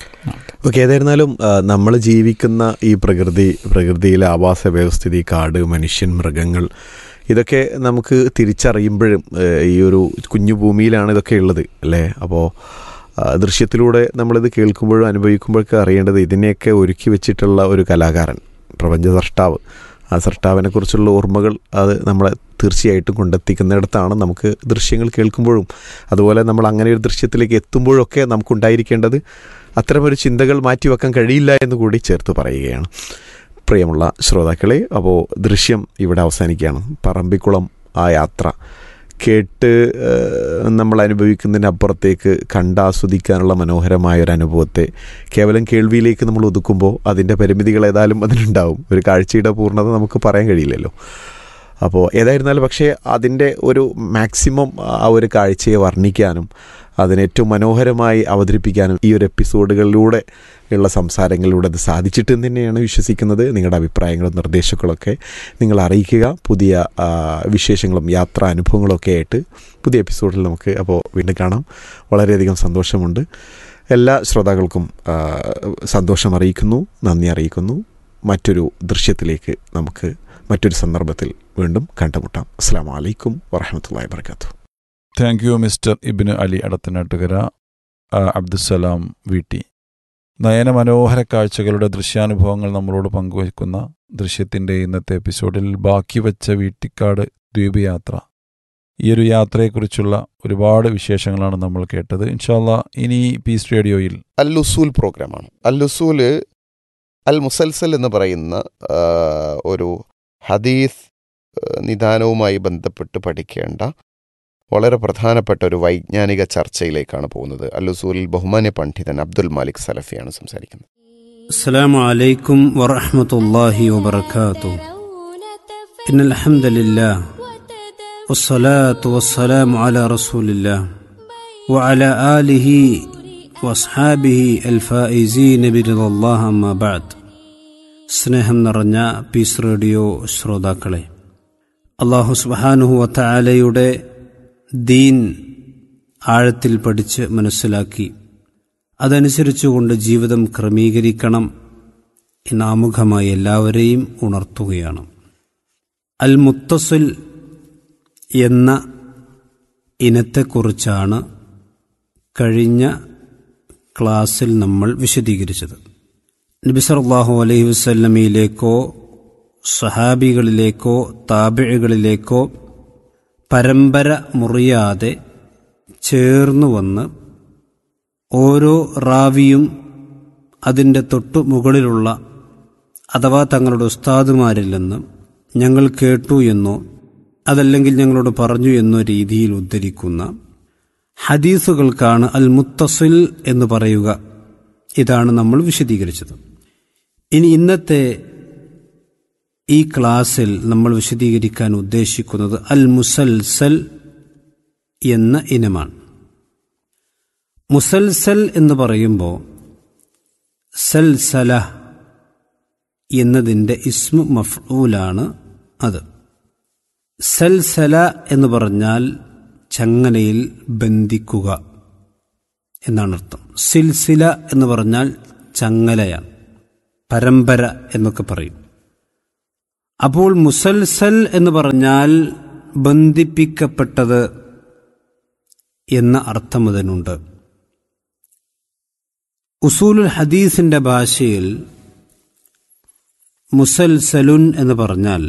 ഓക്കെ ഏതായിരുന്നാലും നമ്മൾ ജീവിക്കുന്ന ഈ പ്രകൃതി പ്രകൃതിയിലെ ആവാസ വ്യവസ്ഥിതി കാട് മനുഷ്യൻ മൃഗങ്ങൾ ഇതൊക്കെ നമുക്ക് തിരിച്ചറിയുമ്പോഴും ആ, ഈ ഒരു കുഞ്ഞു ഭൂമിയിലാണ് ഇതൊക്കെ ഉള്ളത് അല്ലേ അപ്പോൾ ദൃശ്യത്തിലൂടെ നമ്മളിത് കേൾക്കുമ്പോഴും അനുഭവിക്കുമ്പോഴൊക്കെ അറിയേണ്ടത് ഇതിനെയൊക്കെ ഒരുക്കി വെച്ചിട്ടുള്ള ഒരു കലാകാരൻ പ്രപഞ്ച സൃഷ്ടാവ് ആ സൃഷ്ടാവിനെ കുറിച്ചുള്ള ഓർമ്മകൾ അത് നമ്മളെ തീർച്ചയായിട്ടും കൊണ്ടെത്തിക്കുന്നിടത്താണ് നമുക്ക് ദൃശ്യങ്ങൾ കേൾക്കുമ്പോഴും അതുപോലെ നമ്മൾ അങ്ങനെ ഒരു ദൃശ്യത്തിലേക്ക് എത്തുമ്പോഴൊക്കെ നമുക്കുണ്ടായിരിക്കേണ്ടത് അത്തരമൊരു ചിന്തകൾ മാറ്റിവെക്കാൻ കഴിയില്ല എന്ന് കൂടി ചേർത്ത് പറയുകയാണ് പ്രിയമുള്ള ശ്രോതാക്കളെ അപ്പോൾ ദൃശ്യം ഇവിടെ അവസാനിക്കുകയാണ് പറമ്പിക്കുളം ആ യാത്ര കേട്ട് ഏഹ്, നമ്മൾ അനുഭവിക്കുന്നതിനപ്പുറത്തേക്ക് കണ്ടാസ്വദിക്കാനുള്ള മനോഹരമായ ഒരു അനുഭവത്തെ കേവലം കേൾവിയിലേക്ക് നമ്മൾ ഒതുക്കുമ്പോൾ അതിൻ്റെ പരിമിതികൾ ഏതായാലും അതിനുണ്ടാവും ഒരു കാഴ്ചയുടെ പൂർണ്ണത നമുക്ക് പറയാൻ കഴിയില്ലല്ലോ അപ്പോൾ ഏതായിരുന്നാലും പക്ഷേ അതിൻ്റെ ഒരു മാക്സിമം ആ ഒരു കാഴ്ചയെ വർണ്ണിക്കാനും അതിനെ ഏറ്റവും മനോഹരമായി അവതരിപ്പിക്കാനും ഈ ഒരു എപ്പിസോഡുകളിലൂടെ ഉള്ള സംസാരങ്ങളിലൂടെ അത് സാധിച്ചിട്ടെന്ന് തന്നെയാണ് വിശ്വസിക്കുന്നത് നിങ്ങളുടെ അഭിപ്രായങ്ങളും നിർദ്ദേശങ്ങളൊക്കെ നിങ്ങൾ അറിയിക്കുക പുതിയ ആ, വിശേഷങ്ങളും യാത്രാ അനുഭവങ്ങളൊക്കെ ആയിട്ട് പുതിയ എപ്പിസോഡിൽ നമുക്ക് അപ്പോൾ വീണ്ടും കാണാം വളരെയധികം സന്തോഷമുണ്ട് എല്ലാ ശ്രോതാക്കൾക്കും ആ, സന്തോഷം അറിയിക്കുന്നു നന്ദി അറിയിക്കുന്നു മറ്റൊരു ദൃശ്യത്തിലേക്ക് നമുക്ക് മറ്റൊരു സന്ദർഭത്തിൽ വീണ്ടും കണ്ടുമുട്ടാം അസ്സാം വലൈക്കും വറഹമത്തല്ലാ വർക്കാത്തു thank you mister Ibin Ali Adathanattukara ആ, അബ്ദുസലാം വീട്ടി നയനമനോഹര കാഴ്ചകളുടെ ദൃശ്യാനുഭവങ്ങൾ നമ്മളോട് പങ്കുവയ്ക്കുന്ന ദൃശ്യത്തിൻ്റെ ഇന്നത്തെ എപ്പിസോഡിൽ ബാക്കി വച്ച വീട്ടിക്കാട് ദ്വീപ് യാത്ര ഈ ഒരു യാത്രയെക്കുറിച്ചുള്ള ഒരുപാട് വിശേഷങ്ങളാണ് നമ്മൾ കേട്ടത് ഇൻഷാല്ല ഇനി പീസ് റേഡിയോയിൽ അൽ ഉസൂൽ പ്രോഗ്രാമാണ് അൽ ഉസൂൽ അൽ മുസൽസൽ എന്ന് പറയുന്ന ആ, ഒരു ഹദീസ് ആ, നിദാനവുമായി ബന്ധപ്പെട്ട് പഠിക്കേണ്ട വളരെ പ്രധാനപ്പെട്ട ഒരു വൈജ്ഞാനിക ചർച്ചയിലേക്കാണ് പോകുന്നത് അൽ ഉസൂലിൽ ബഹുമാന്യ പണ്ഡിതൻ അബ്ദുൽ മാലിക് സലഫിയാണ് സംസാരിക്കുന്നത് السلام عليكم ورحمة الله وبركاته إن الحمد لله والصلاة والسلام على رسول الله وعلى آله وأصحابه الفائزين برضا الله أما بعد സ്നേഹം നിറഞ്ഞ പീസ് റേഡിയോ ശ്രോതാക്കളെ അള്ളാഹു സുബാനുഹു വത്തആലയുടെ ദീൻ ആഴത്തിൽ പഠിച്ച് മനസ്സിലാക്കി അതനുസരിച്ചുകൊണ്ട് ജീവിതം ക്രമീകരിക്കണം എന്ന ആമുഖമായി എല്ലാവരെയും ഉണർത്തുകയാണ് അൽ മുത്തസിൽ എന്ന ഇനത്തെക്കുറിച്ചാണ് കഴിഞ്ഞ ക്ലാസ്സിൽ നമ്മൾ വിശദീകരിച്ചത് നബി സല്ലല്ലാഹു അലൈഹി വസല്ലമയിലേക്കോ സഹാബികളിലേക്കോ താബിഴുകളിലേക്കോ പരമ്പര മുറിയാതെ ചേർന്നു വന്ന് ഓരോ റാവിയും അതിൻ്റെ തൊട്ടു മുകളിലുള്ള അഥവാ തങ്ങളുടെ ഉസ്താദുമാരിൽ നിന്ന് ഞങ്ങൾ കേട്ടു എന്നോ അതല്ലെങ്കിൽ ഞങ്ങളോട് പറഞ്ഞു എന്നോ രീതിയിൽ ഉദ്ധരിക്കുന്ന ഹദീസുകൾക്കാണ് അൽ മുത്തസിൽ എന്ന് പറയുക ഇതാണ് നമ്മൾ വിശദീകരിച്ചത് ഇനി ഇന്നത്തെ ഈ ക്ലാസ്സിൽ നമ്മൾ വിശദീകരിക്കാൻ ഉദ്ദേശിക്കുന്നത് അൽ മുസൽസൽ എന്ന ഇനമാണ് മുസൽസൽ എന്ന് പറയുമ്പോൾ സൽസല എന്നതിൻ്റെ ഇസ്മു മഫ്ഊലാണ് അത് സൽസല എന്ന് പറഞ്ഞാൽ ചങ്ങലയിൽ ബന്ധിക്കുക എന്നാണ് അർത്ഥം സിൽസില എന്ന് പറഞ്ഞാൽ ചങ്ങലയാണ് പരമ്പര എന്നൊക്കെ പറയും അപ്പോൾ മുസൽസൽ എന്ന് പറഞ്ഞാൽ ബന്ധിപ്പിക്കപ്പെട്ടത് എന്ന അർത്ഥം അതിനുണ്ട് ഉസൂലുൽ ഹദീസിന്റെ ഭാഷയിൽ മുസൽസലുൻ എന്ന് പറഞ്ഞാൽ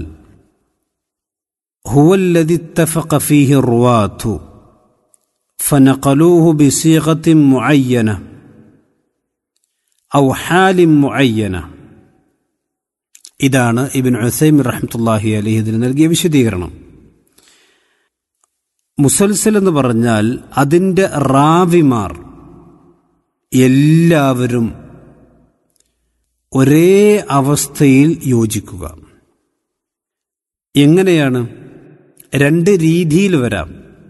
ഹുവല്ലതി اتفق فيه الرواة فنقلوه بصيغة معينة أو حال معينة ഇതാണ് ഇബിൻ ഉസൈമിൻ റഹ്മത്തുല്ലാഹി അലഹി ഇതിന് നൽകിയ വിശദീകരണം മുസൽസൽ എന്ന് പറഞ്ഞാൽ അതിൻ്റെ റാവിമാർ എല്ലാവരും ഒരേ അവസ്ഥയിൽ യോജിക്കുക എങ്ങനെയാണ് രണ്ട് രീതിയിൽ വരാം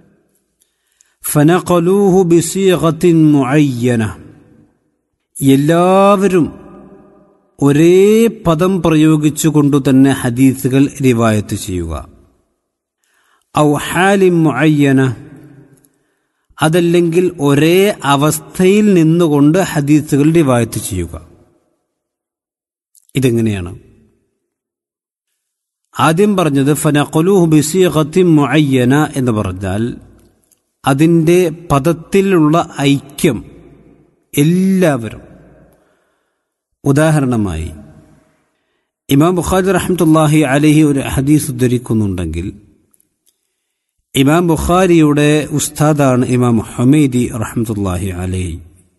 ഫനഖലൂഹു ബിസീഗത്തിൻ മുഅയ്യന എല്ലാവരും ഒരേ പദം പ്രയോഗിച്ചുകൊണ്ടു തന്നെ ഹദീസുകൾ റിവായത്ത് ചെയ്യുക ഔ ഹാലിം മുഅയ്യന അതല്ലെങ്കിൽ ഒരേ അവസ്ഥയിൽ നിന്നുകൊണ്ട് ഹദീസുകൾ റിവായത്ത് ചെയ്യുക ഇതെങ്ങനെയാണ് ആദ്യം പറഞ്ഞത് ഫനഖലുഹു ബിസീഖത്തിൻ മുഅയ്യന എന്ന് പറഞ്ഞാൽ അതിൻ്റെ പദത്തിലുള്ള ഐക്യം എല്ലാവരും ഉദാഹരണമായി ഇമാം ബുഖാരി റഹ്മത്തുല്ലാഹി അലഹി ഒരു ഹദീസ് ഉദ്ധരിക്കുന്നുണ്ടെങ്കിൽ ഇമാം ബുഖാരിയുടെ ഉസ്താദാണ് ഇമാം ഹമീദി റഹ്മത്തുല്ലാഹി അലഹി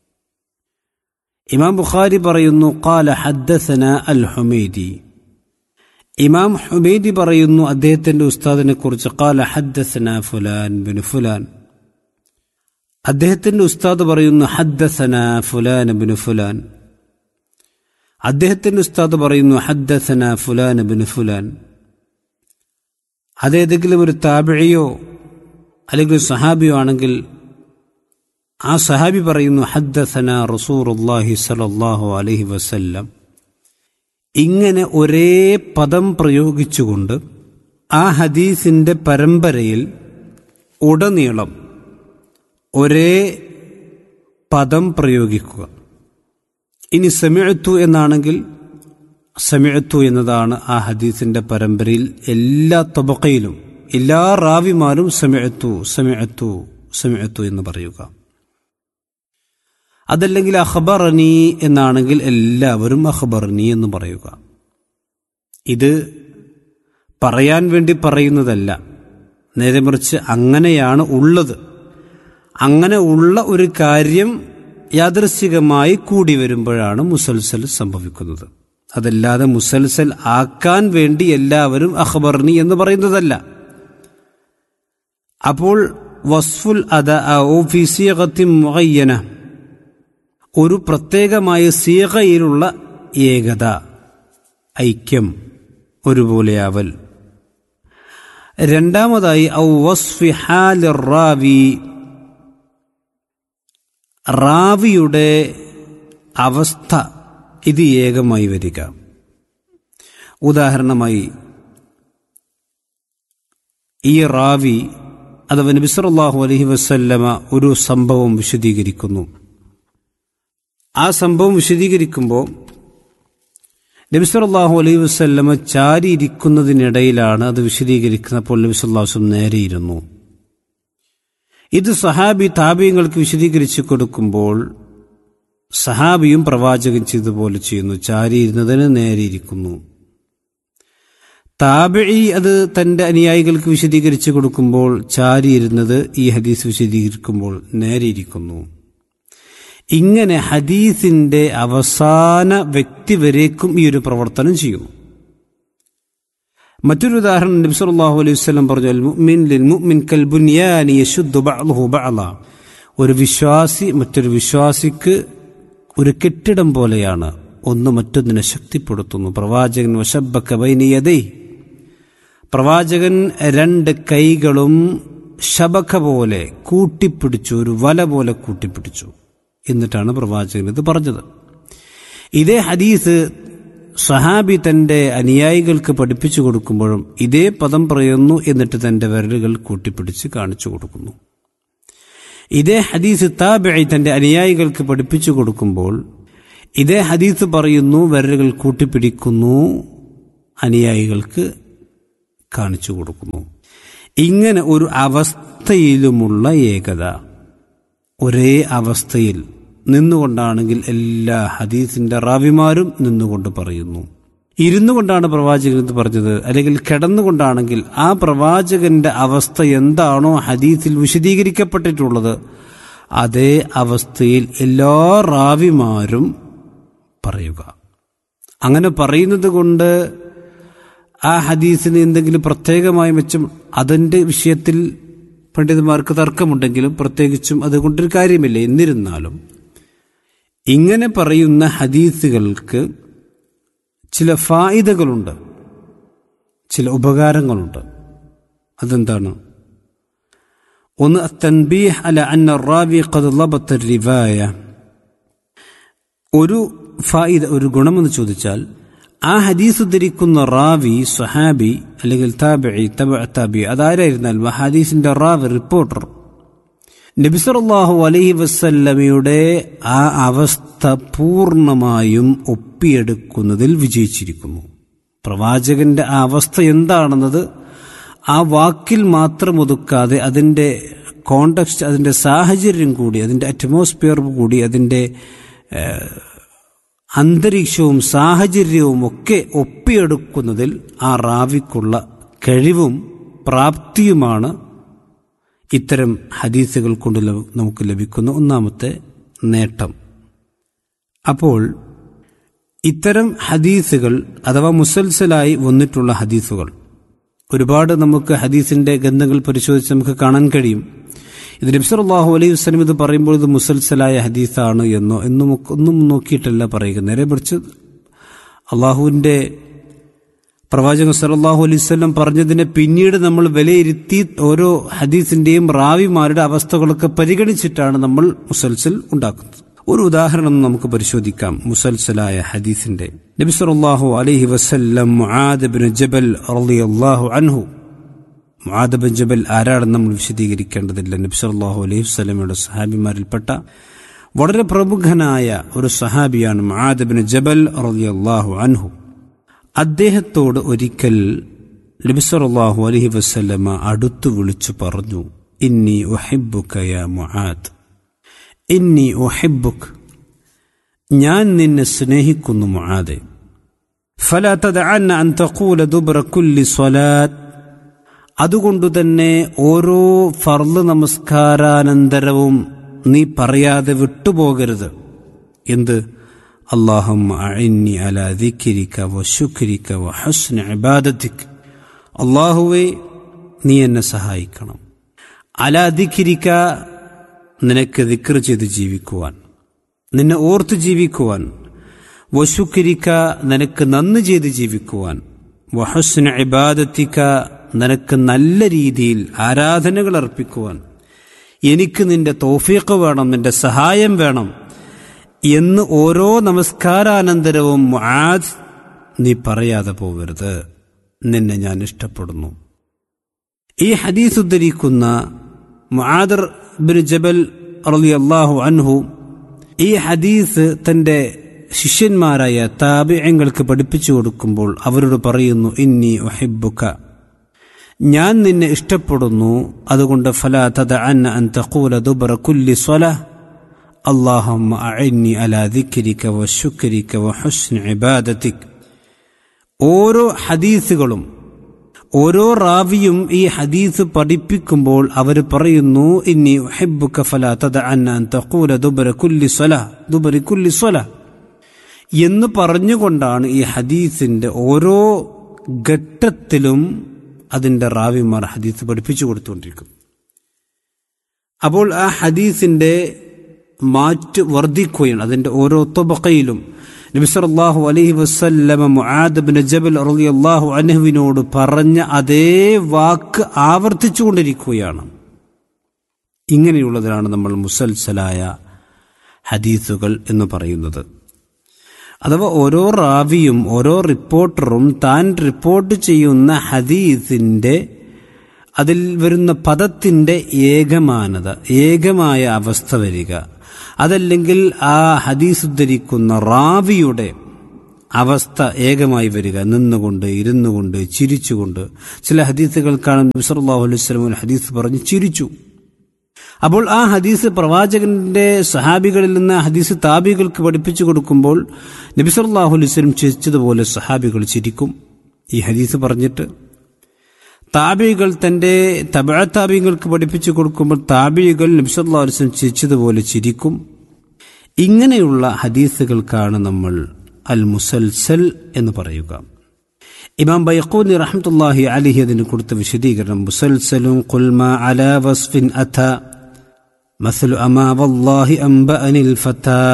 ഇമാം ബുഖാരി പറയുന്നു കാല ഹദ്ദസന അൽ ഹുമൈദി ഇമാം ഹുമൈദി പറയുന്നു അദ്ദേഹത്തിന്റെ ഉസ്താദിനെ കുറിച്ച് കാല ഹദ്ദസന ഫുലാൻ ബിൻ ഫുലാൻ അദ്ദേഹത്തിന്റെ ഉസ്താദ് പറയുന്നു ഹദ്ദസന ഫുലാൻ ബിൻ ഫുലാൻ അദ്ദേഹത്തിന്റെ ഉസ്താദ് പറയുന്നു ഹദ്ദസന ഫുലാൻ ബിൻ ഫുലാൻ അതേതെങ്കിലും ഒരു താബിഴിയോ അല്ലെങ്കിൽ ഒരു സഹാബിയോ ആണെങ്കിൽ ആ സഹാബി പറയുന്നു ഹദ്ദസന റസൂറുല്ലാഹി സലല്ലാഹു അലൈഹി വസല്ലം ഇങ്ങനെ ഒരേ പദം പ്രയോഗിച്ചുകൊണ്ട് ആ ഹദീസിന്റെ പരമ്പരയിൽ ഉടനീളം ഒരേ പദം പ്രയോഗിക്കുക ഇനി സെമിഴത്തു എന്നാണെങ്കിൽ സെമിഴത്തു എന്നതാണ് ആ ഹദീസിന്റെ പരമ്പരയിൽ എല്ലാ തബക്കയിലും എല്ലാ റാവിമാരും സെമിഴത്തു സെമിഴത്തു സെമിഴത്തു എന്ന് പറയുക അതല്ലെങ്കിൽ അഖബറനി എന്നാണെങ്കിൽ എല്ലാവരും അഖബറനി എന്ന് പറയുക ഇത് പറയാൻ വേണ്ടി പറയുന്നതല്ല നേരെ മറിച്ച് അങ്ങനെയാണ് ഉള്ളത് അങ്ങനെ ഉള്ള ഒരു കാര്യം യാദൃശികമായി കൂടി വരുമ്പോഴാണ് മുസൽസൽ സംഭവിക്കുന്നത് അതല്ലാതെ മുസൽസൽ ആക്കാൻ വേണ്ടി എല്ലാവരും അഖബർനി എന്ന് പറയുന്നതല്ല അപ്പോൾ വസ്ഫുൽ അദ ഓഫീസിയകത്തി മുഖയ്യന ഒരു പ്രത്യേകമായ സീകയിലുള്ള ഏകത ഐക്യം ഒരുപോലെയാവൽ രണ്ടാമതായി ഔ വസ്ഫി ഹാലിർ റാവി റാവിയുടെ അവസ്ഥ ഇത് ഏകമായി വരിക ഉദാഹരണമായി ഈ റാവി അഥവാ നബിസറല്ലാഹു അലഹി വസ്ല്ലമ ഒരു സംഭവം വിശദീകരിക്കുന്നു ആ സംഭവം വിശദീകരിക്കുമ്പോൾ നബിസറല്ലാഹു അലൈഹി വസ്ല്ലമ ചാരിയിരിക്കുന്നതിനിടയിലാണ് അത് വിശദീകരിക്കുന്നപ്പോൾ നബിസ്വല്ലാസ്വം നേരെയിരുന്നു ഇത് സഹാബി താപീയങ്ങൾക്ക് വിശദീകരിച്ചു കൊടുക്കുമ്പോൾ സഹാബിയും പ്രവാചകൻ ചെയ്തതുപോലെ ചെയ്യുന്നു ചാരിയിരുന്നതിന് നേരെയിരിക്കുന്നു താബഴി അത് തന്റെ അനുയായികൾക്ക് വിശദീകരിച്ചു കൊടുക്കുമ്പോൾ ചാരിയിരുന്നത് ഈ ഹദീസ് വിശദീകരിക്കുമ്പോൾ നേരെയിരിക്കുന്നു ഇങ്ങനെ ഹദീസിന്റെ അവസാന വ്യക്തി വരേക്കും ഈ ഒരു പ്രവർത്തനം ചെയ്യുന്നു മറ്റൊരു ഉദാഹരണം നബി സല്ലല്ലാഹു അലൈഹി വസല്ലം പറഞ്ഞു അൽ മുഅ്മിൻ ലിൽ മുഅ്മിൻ കൽ ബുനിയാനി യശുദ്ദു ബഅ്ദുഹു ബഅള ഒരു വിശ്വാസി മറ്റൊരു വിശ്വാസിക്ക് ഒരു കെട്ടിടം പോലെയാണ് ഒന്ന് മറ്റൊന്നിനെ ശക്തിപ്പെടുത്തുന്നു പ്രവാചകൻ വശബ്ബക്ക ബൈനിയതൈ പ്രവാചകൻ രണ്ട് കൈകളും ശബഖ പോലെ കൂട്ടിപ്പിടിച്ചു ഒരു വല പോലെ കൂട്ടിപ്പിടിച്ചു എന്നിട്ടാണ് പ്രവാചകൻ ഇത് പറഞ്ഞത് ഇതേ ഹദീസ് സഹാബി തന്റെ അനുയായികൾക്ക് പഠിപ്പിച്ചു കൊടുക്കുമ്പോഴും ഇതേ പദം പറയുന്നു എന്നിട്ട് തന്റെ വിരലുകൾ കൂട്ടിപ്പിടിച്ച് കാണിച്ചു കൊടുക്കുന്നു ഇതേ ഹദീസ് താബിഴി തന്റെ അനുയായികൾക്ക് പഠിപ്പിച്ചു കൊടുക്കുമ്പോൾ ഇതേ ഹദീസ് പറയുന്നു വിരലുകൾ കൂട്ടിപ്പിടിക്കുന്നു അനുയായികൾക്ക് കാണിച്ചു കൊടുക്കുന്നു ഇങ്ങനെ ഒരു അവസ്ഥയിലുമുള്ള ഏകത ഒരേ അവസ്ഥയിൽ നിന്നുകൊണ്ടാണെങ്കിൽ എല്ലാ ഹദീസിന്റെ റാവിമാരും നിന്നുകൊണ്ട് പറയുന്നു ഇരുന്നു കൊണ്ടാണ് പ്രവാചകൻ ഇത് പറഞ്ഞത് അല്ലെങ്കിൽ കിടന്നുകൊണ്ടാണെങ്കിൽ ആ പ്രവാചകന്റെ അവസ്ഥ എന്താണോ ഹദീസിൽ വിശദീകരിക്കപ്പെട്ടിട്ടുള്ളത് അതേ അവസ്ഥയിൽ എല്ലാ റാവിമാരും പറയുക അങ്ങനെ പറയുന്നത് കൊണ്ട് ആ ഹദീസിന് എന്തെങ്കിലും പ്രത്യേകമായ മെച്ചം അതിന്റെ വിഷയത്തിൽ പണ്ഡിതന്മാർക്ക് തർക്കമുണ്ടെങ്കിലും പ്രത്യേകിച്ചും അതുകൊണ്ടൊരു കാര്യമില്ല എന്നിരുന്നാലും ഇങ്ങനെ പറയുന്ന ഹദീസുകൾക്ക് ചില ഫായിദകളുണ്ട് ചില ഉപകാരങ്ങളുണ്ട് അതെന്താണ് ഒന്ന് തൻബീഹ് അല അന്ന റാവി ഖദ് ലബത്ത റിവായ ഒരു ഫായിദ ഒരു ഗുണമെന്ന് ചോദിച്ചാൽ ആ ഹദീസ് ഉദ്ധരിക്കുന്ന റാവി സ്വഹാബി അല്ലെങ്കിൽ താബി തബ താബി അതാരായിരുന്നാലും ആ ഹദീസിന്റെ റാവി റിപ്പോർട്ടർ നബിസറല്ലാഹു അലൈഹി വസല്ലമയുടെ ആ അവസ്ഥ പൂർണ്ണമായും ഒപ്പിയെടുക്കുന്നതിൽ വിജയിച്ചിരിക്കുന്നു പ്രവാചകന്റെ ആ അവസ്ഥ എന്താണെന്നത് ആ വാക്കിൽ മാത്രം ഒതുക്കാതെ അതിൻ്റെ കോണ്ടക്സ്റ്റ് അതിൻ്റെ സാഹചര്യം കൂടി അതിൻ്റെ അറ്റ്മോസ്ഫിയർ കൂടി അതിൻ്റെ ഏഹ്, അന്തരീക്ഷവും സാഹചര്യവും ഒക്കെ ഒപ്പിയെടുക്കുന്നതിൽ ആ റാവിക്കുള്ള കഴിവും പ്രാപ്തിയുമാണ് ഇത്തരം ഹദീസുകൾ കൊണ്ട് ലഭ- നമുക്ക് ലഭിക്കുന്ന ഒന്നാമത്തെ നേട്ടം അപ്പോൾ ഇത്തരം ഹദീസുകൾ അഥവാ മുസൽസലായി വന്നിട്ടുള്ള ഹദീസുകൾ ഒരുപാട് നമുക്ക് ഹദീസിന്റെ ഗന്ധങ്ങൾ പരിശോധിച്ച് നമുക്ക് കാണാൻ കഴിയും ഇത് നബ്സറുല്ലാഹു അലൈഹി വസ്ലം ഇത് പറയുമ്പോൾ ഇത് മുസൽസലായ ഹദീസാണ് എന്നോ എന്നും ഒക്കെ- ഒന്നും നോക്കിയിട്ടല്ല പറയുക നേരെ മറിച്ച് അള്ളാഹുവിന്റെ പ്രവാചകൻ സല്ലല്ലാഹു അലൈഹി വസല്ലം പറഞ്ഞതിനെ പിന്നീട് നമ്മൾ വിലയിരുത്തി ഓരോ ഹദീസിന്റെയും റാവിമാരുടെ അവസ്ഥകളൊക്കെ പരിഗണിച്ചിട്ടാണ് നമ്മൾ മുസൽസൽ ഉണ്ടാക്കുന്നത് ഒരു ഉദാഹരണം നമുക്ക് പരിശോധിക്കാം മുസൽസലായ ഹദീസിന്റെ നബി സല്ലല്ലാഹു അലൈഹി വസല്ലം മുആദ് ബിൻ ജബൽ റളിയല്ലാഹു അൻഹു മുആദ് ബിൻ ജബൽ ആരാണെന്ന് നമ്മൾ വിശദീകരിക്കേണ്ടതില്ല നബി സല്ലല്ലാഹു അലൈഹി വസല്ലമയുടെ സഹാബിമാരിൽപ്പെട്ട വളരെ പ്രമുഖനായ ഒരു സഹാബിയാണ് മുആദ് ബിൻ ജബൽ റളിയല്ലാഹു അൻഹു അദ്ദേഹത്തോട് ഒരിക്കൽ നബിസറല്ലാഹു അലഹി വസ്ല്ലമ അടുത്തു വിളിച്ചു പറഞ്ഞു ഇന്നി ഒഹിബുക്ക യാ മുആദ് ഇന്നി ഒഹിബുക്ക് ഞാൻ നിന്നെ സ്നേഹിക്കുന്നു മുആദെ فلا تدعن أن تقول دبر كل صلاة അതുകൊണ്ടു തന്നെ ഓരോ ഫർള് നമസ്കാരാനന്തരവും നീ പറയാതെ വിട്ടുപോകരുത് എന്ത് അള്ളാഹും അഇന്നി അലാ ദിക്രിക വശുക്രിക വഹസ്ന ഇബാദത്തിക് അള്ളാഹുവെ നീ എന്നെ സഹായിക്കണം അലാ ദിക്രിക നിനക്ക് ദിക്ർ ചെയ്ത് ജീവിക്കുവാൻ നിന്നെ ഓർത്ത് ജീവിക്കുവാൻ വശുക്രിക നിനക്ക് നന്ദി ചെയ്ത് ജീവിക്കുവാൻ വഹസ്ന ഇബാദത്തിക നിനക്ക് നല്ല രീതിയിൽ ആരാധനകൾ അർപ്പിക്കുവാൻ എനിക്ക് നിന്റെ തോഫീക്ക് വേണം നിന്റെ സഹായം വേണം എന്ന് ഓരോ നമസ്കാരാനന്തരവും മുആദ് നീ പറയാതെ പോകരുത് നിന്നെ ഞാൻ ഇഷ്ടപ്പെടുന്നു ഈ ഹദീസ് ഉദ്ധരിക്കുന്ന മുആദർ ബിൻ ജബൽ റളിയല്ലാഹു അൻഹു ഈ ഹദീസ് തന്റെ ശിഷ്യന്മാരായ താബിയങ്ങൾക്ക് പഠിപ്പിച്ചു കൊടുക്കുമ്പോൾ അവരോട് പറയുന്നു ഇന്നി ഒഹിബുക്ക ഞാൻ നിന്നെ ഇഷ്ടപ്പെടുന്നു അതുകൊണ്ട് ഫലാ തദ അന്ന അൻ തഖൂല ദുബറ കുല്ലി സ്വല اللهم أعني على ذكرك وشكرك وحسن عبادتك ഓരോ ഹദീസുകളും ഓരോ റാവിയും ഈ ഹദീസ് പഠിപ്പിക്കുമ്പോൾ അവർ പറയുന്നു ഇന്നി ഉഹിബ്ബുക ഫലാ തദഅന്ന അൻ തഖൂല ദുബറ കുല്ലി സ്വല ദുബറി കുല്ലി സ്വല എന്ന് പറഞ്ഞുകൊണ്ടാണ് ഈ ഹദീസിന്റെ ഓരോ ഘട്ടത്തിലും അതിന്റെ റാവിമാർ ഹദീസ് പഠിപ്പിച്ചു കൊടുത്തുകൊണ്ടിരിക്കുന്നത് അപ്പോൾ ആ ഹദീസിന്റെ മാറ്റ് വർദ്ധിക്കുകയാണ് അതിന്റെ ഓരോ തൊബക്കയിലും നബിസറല്ലാഹു അലൈഹി വസല്ലമ മുആദ് ബിൻ ജബൽ റളിയല്ലാഹു അൻഹുവിനോട് പറഞ്ഞ അതേ വാക്ക് ആവർത്തിച്ചുകൊണ്ടിരിക്കുകയാണ് ഇങ്ങനെയുള്ളതിനാണ് നമ്മൾ മുസൽസലായ ഹദീസുകൾ എന്ന് പറയുന്നത് അഥവാ ഓരോ റാവിയും ഓരോ റിപ്പോർട്ടറും താൻ റിപ്പോർട്ട് ചെയ്യുന്ന ഹദീസിന്റെ അതിൽ വരുന്ന പദത്തിൻ്റെ ഏകമാനത ഏകമായ അവസ്ഥ വരിക അതല്ലെങ്കിൽ ആ ഹദീസ് ഉദ്ധരിക്കുന്ന റാവിയുടെ അവസ്ഥ ഏകമായി വരിക നിന്നുകൊണ്ട് ഇരുന്നുകൊണ്ട് ചിരിച്ചുകൊണ്ട് ചില ഹദീസുകൾ കാണാൻ നബിസല്ലാഹു അലൈഹി സ്വലം ഹദീസ് പറഞ്ഞ് ചിരിച്ചു അപ്പോൾ ആ ഹദീസ് പ്രവാചകന്റെ സഹാബികളിൽ നിന്ന് ഹദീസ് താബികൾക്ക് പഠിപ്പിച്ചു കൊടുക്കുമ്പോൾ നബിസല്ലാഹു അലൈഹി സ്വലം ചിരിച്ചതുപോലെ സഹാബികൾ ചിരിക്കും ഈ ഹദീസ് പറഞ്ഞിട്ട് താബികൾ തന്റെ തബഴ താബികൾക്ക് പഠിപ്പിച്ചു കൊടുക്കുമ്പോൾ താബികൾ നബിസല്ലാ അലൈഹി സ്വലം ചിരിച്ചതുപോലെ ചിരിക്കും ഇങ്ങനെയുള്ള ഹദീസുകൾക്കാണ് നമ്മൾ അൽ മുസൽസൽ എന്ന് പറയുക ഇമാം ബൈഖൂനി റഹ്മത്തുല്ലാഹി അലിഹി അതിന് കൊടുത്ത വിശദീകരണം മുസൽസലും കുൽമ അല വസ്ഫിൻ അഥ مثل أما والله أنبأني الفتى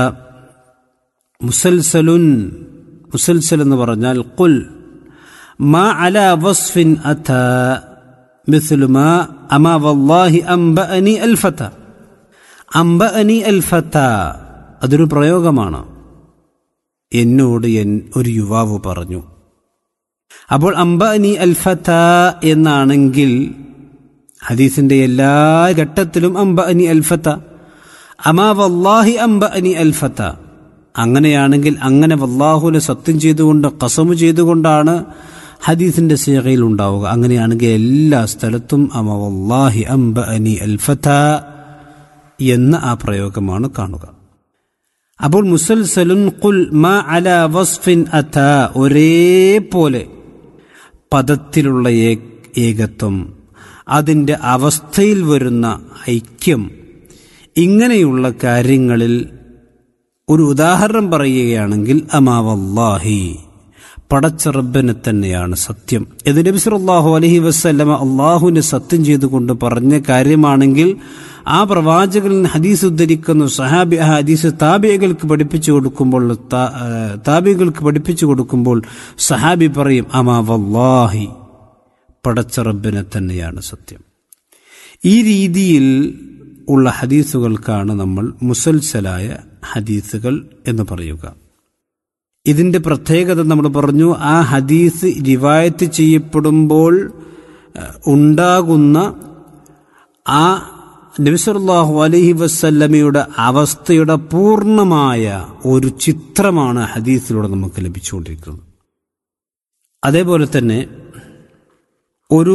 മുസൽസലുൻ മുസൽസൽ എന്ന് പറഞ്ഞാൽ കുൽ മാ അല വസ്ഫിൻ അഥ مثل ما أما والله أنبأني الفتى أنبأني الفتى അതൊരു പ്രയോഗമാണ് എന്നോട് എൻ ഒരു യുവാവ് പറഞ്ഞു അപ്പോൾ അംബഅനി അൽഫത എന്നാണെങ്കിൽ ഹദീസിന്റെ എല്ലാ ഘട്ടത്തിലും അംബഅനി അൽഫത അമാ വല്ലാഹി അംബഅനി അൽഫത അങ്ങനെയാണെങ്കിൽ അങ്ങനെ വല്ലാഹുലെ സത്യം ചെയ്തുകൊണ്ട് കസമു ചെയ്തുകൊണ്ടാണ് ഹദീസിന്റെ സീകയിൽ ഉണ്ടാവുക അങ്ങനെയാണെങ്കിൽ എല്ലാ സ്ഥലത്തും അമ വല്ലാഹി അംബഅനി അൽഫത എന്ന ആ പ്രയോഗമാണ് കാണുക അപ്പോൾ മുസൽസലുൻ കുൽ മാ അല വസ്ഫിൻ അഥ ഒരേപോലെ പദത്തിലുള്ള ഏ- ഏകത്വം അതിൻ്റെ അവസ്ഥയിൽ വരുന്ന ഐക്യം ഇങ്ങനെയുള്ള കാര്യങ്ങളിൽ ഒരു ഉദാഹരണം പറയുകയാണെങ്കിൽ അമാവല്ലാഹി പടച്ച റബ്ബിനെ തന്നെയാണ് സത്യം ഇത് നബി സല്ലല്ലാഹു അലൈഹി വസല്ലമ അള്ളാഹുവിനെ സത്യം ചെയ്തുകൊണ്ട് പറഞ്ഞ കാര്യമാണെങ്കിൽ ആ പ്രവാചകൻ ഹദീസ് ഉദ്ധരിക്കുന്ന സഹാബി ആ ഹദീസ് താബിയകൾക്ക് പഠിപ്പിച്ചു കൊടുക്കുമ്പോൾ താ- ആ, താബികൾക്ക് പഠിപ്പിച്ചു കൊടുക്കുമ്പോൾ സഹാബി പറയും അമാ വല്ലാഹി പടച്ച റബ്ബിനെ തന്നെയാണ് സത്യം ഈ രീതിയിൽ ഉള്ള ഹദീസുകൾക്കാണ് നമ്മൾ മുസൽസലായ ഹദീസുകൾ എന്ന് പറയുക ഇതിന്റെ പ്രത്യേകത നമ്മൾ പറഞ്ഞു ആ ഹദീസ് റിവായത്ത് ചെയ്യപ്പെടുമ്പോൾ അഹ്, ഉണ്ടാകുന്ന ആ നബിസല്ലാഹു അലൈഹി വസല്ലമയുടെ അവസ്ഥയുടെ പൂർണ്ണമായ ഒരു ചിത്രമാണ് ഹദീസിലൂടെ നമുക്ക് ലഭിച്ചുകൊണ്ടിരിക്കുന്നത് അതേപോലെ തന്നെ ഒരു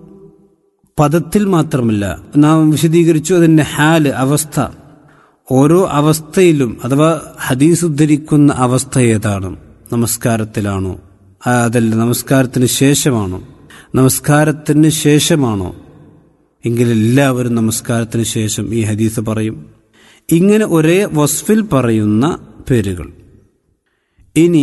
പദത്തിൽ മാത്രമല്ല നാം വിശദീകരിച്ചു അതിൻ്റെ ഹാല് അവസ്ഥ ഓരോ അവസ്ഥയിലും അഥവാ ഹദീസ് ഉദ്ധരിക്കുന്ന അവസ്ഥ ഏതാണ് നമസ്കാരത്തിലാണോ ആ, അതല്ല നമസ്കാരത്തിന് ശേഷമാണോ നമസ്കാരത്തിന് ശേഷമാണോ എങ്കിൽ എല്ലാവരും നമസ്കാരത്തിന് ശേഷം ഈ ഹദീസ് പറയും ഇങ്ങനെ ഒരേ വസ്ഫിൽ പറയുന്ന പേരുകൾ ഇനി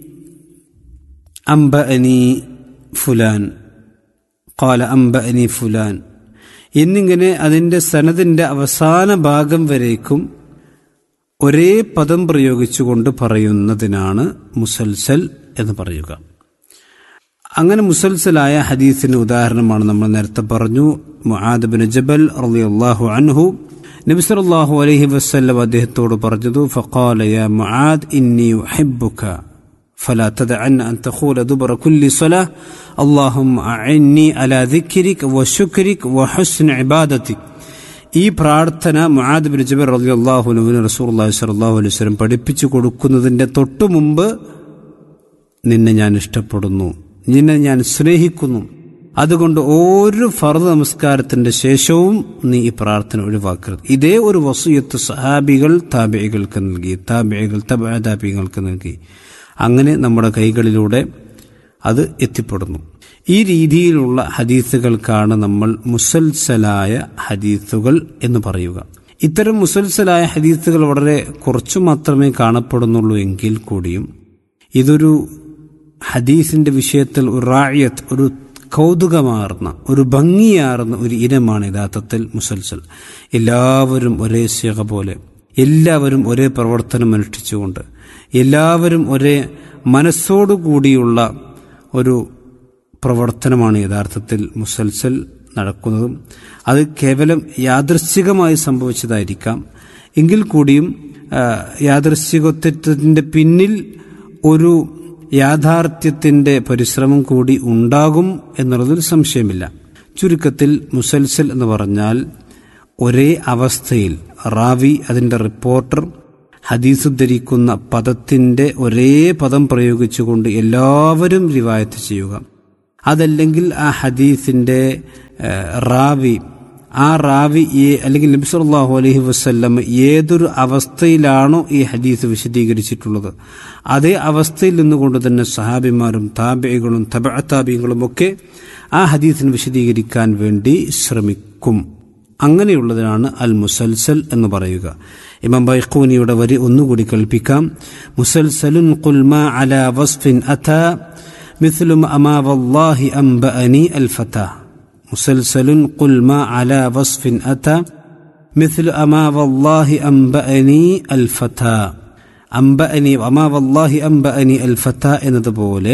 അംബ അനി ഫുലാൻ കാല അംബ അനി ഫുലാൻ എന്നിങ്ങനെ അതിൻ്റെ സനദിൻ്റെ അവസാന ഭാഗം വരേക്കും ഒരേ പദം പ്രയോഗിച്ചുകൊണ്ട് പറയുന്നതിനാണ് മുസൽസൽ എന്ന് പറയുക അങ്ങനെ മുസൽസലായ ഹദീസിന് ഉദാഹരണമാണ് നമ്മൾ നേരത്തെ പറഞ്ഞു മുആദ് ബിൻ ജബൽ റളിയല്ലാഹു അൻഹു നബി സല്ലല്ലാഹു അലൈഹി വസല്ലം അദ്ദേഹത്തോട് പറഞ്ഞതു ഫഖാല യാ മുആദ് ഇന്നി ഉഹിബ്ബുക فلا تدعن أن تقول دبر كل صلاة اللهم أعني على ذكرك وشكرك وحسن عبادتك ഈ പ്രാർത്ഥന മുആദ് ബിൻ ജബൽ റളിയല്ലാഹു അൻഹുവിന് റസൂലുള്ളാഹി സ്വല്ലല്ലാഹു അലൈഹി വസല്ലം പഠിപ്പിച്ചു കൊടുക്കുന്നതിന്റെ തൊട്ടു മുമ്പ് നിന്നെ ഞാൻ ഇഷ്ടപ്പെടുന്നു നിന്നെ ഞാൻ സ്നേഹിക്കുന്നു അതുകൊണ്ട് ഒരു ഫർദ് നമസ്കാരത്തിന്റെ ശേഷവും നീ ഈ പ്രാർത്ഥന ഒഴിവാക്കരുത് ഇതേ ഒരു വസൂയത്ത് സഹാബികൾ താബികൾക്ക് നൽകി താബികൾ താബികൾക്ക് നൽകി അങ്ങനെ നമ്മുടെ കൈകളിലൂടെ അത് എത്തിപ്പെടുന്നു ഈ രീതിയിലുള്ള ഹദീസുകൾക്കാണ് നമ്മൾ മുസൽസലായ ഹദീസുകൾ എന്ന് പറയുക ഇത്തരം മുസൽസലായ ഹദീസുകൾ വളരെ കുറച്ചു മാത്രമേ കാണപ്പെടുന്നുള്ളൂ എങ്കിൽ കൂടിയും ഇതൊരു ഹദീസിന്റെ വിഷയത്തിൽ ഒരു റായത്ത് ഒരു കൗതുകമാർന്ന ഒരു ഭംഗിയാർന്ന ഒരു ഇനമാണ് യഥാർത്ഥത്തിൽ മുസൽസൽ എല്ലാവരും ഒരേ ശിഖ പോലെ എല്ലാവരും ഒരേ പ്രവർത്തനം അനുഷ്ഠിച്ചുകൊണ്ട് എല്ലാവരും ഒരേ മനസ്സോടുകൂടിയുള്ള ഒരു പ്രവർത്തനമാണ് യഥാർത്ഥത്തിൽ മുസൽസൽ നടക്കുന്നതും അത് കേവലം യാദൃശ്ചികമായി സംഭവിച്ചതായിരിക്കാം എങ്കിൽ കൂടിയും ആ, യാദൃശ്ചികത്വത്തിന്റെ പിന്നിൽ ഒരു യാഥാർത്ഥ്യത്തിന്റെ പരിശ്രമം കൂടി ഉണ്ടാകും എന്നുള്ളതിൽ സംശയമില്ല ചുരുക്കത്തിൽ മുസൽസൽ എന്ന് പറഞ്ഞാൽ ഒരേ അവസ്ഥയിൽ റാവി അതിൻ്റെ റിപ്പോർട്ടർ ഹദീസ് ധരിക്കുന്ന പദത്തിൻ്റെ ഒരേ പദം പ്രയോഗിച്ചുകൊണ്ട് എല്ലാവരും റിവായത്ത് ചെയ്യുക അതല്ലെങ്കിൽ ആ ഹദീസിൻ്റെ ഏഹ്, റാവി ആ റാവി ഈ- അല്ലെങ്കിൽ നബി സല്ലല്ലാഹു അലൈഹി വസല്ലം ഏതൊരു അവസ്ഥയിലാണോ ഈ ഹദീസ് വിശദീകരിച്ചിട്ടുള്ളത് അതേ അവസ്ഥയിൽ നിന്നുകൊണ്ട് തന്നെ സഹാബിമാരും താബികളും തബഅത്താബികളും ഒക്കെ ആ ഹദീസിന് വിശദീകരിക്കാൻ വേണ്ടി ശ്രമിക്കും അങ്ങനെയുള്ളതിനാണ് അൽ മുസൽസൽ എന്ന് പറയുക ഇമാം ബൈഖൂനിയുടെ വരി ഒന്നുകൂടി കേൾപ്പിക്കാം മുസൽസലുൻ ഖുൽമ അല വസ്ഫിൻ അഥ مثل ما والله أنبأني الفتى مسلسل قل ما على وصف أتى مثل أما والله أنبأني الفتى أنبأني وما والله أنبأني الفتى എന്നതുപോലെ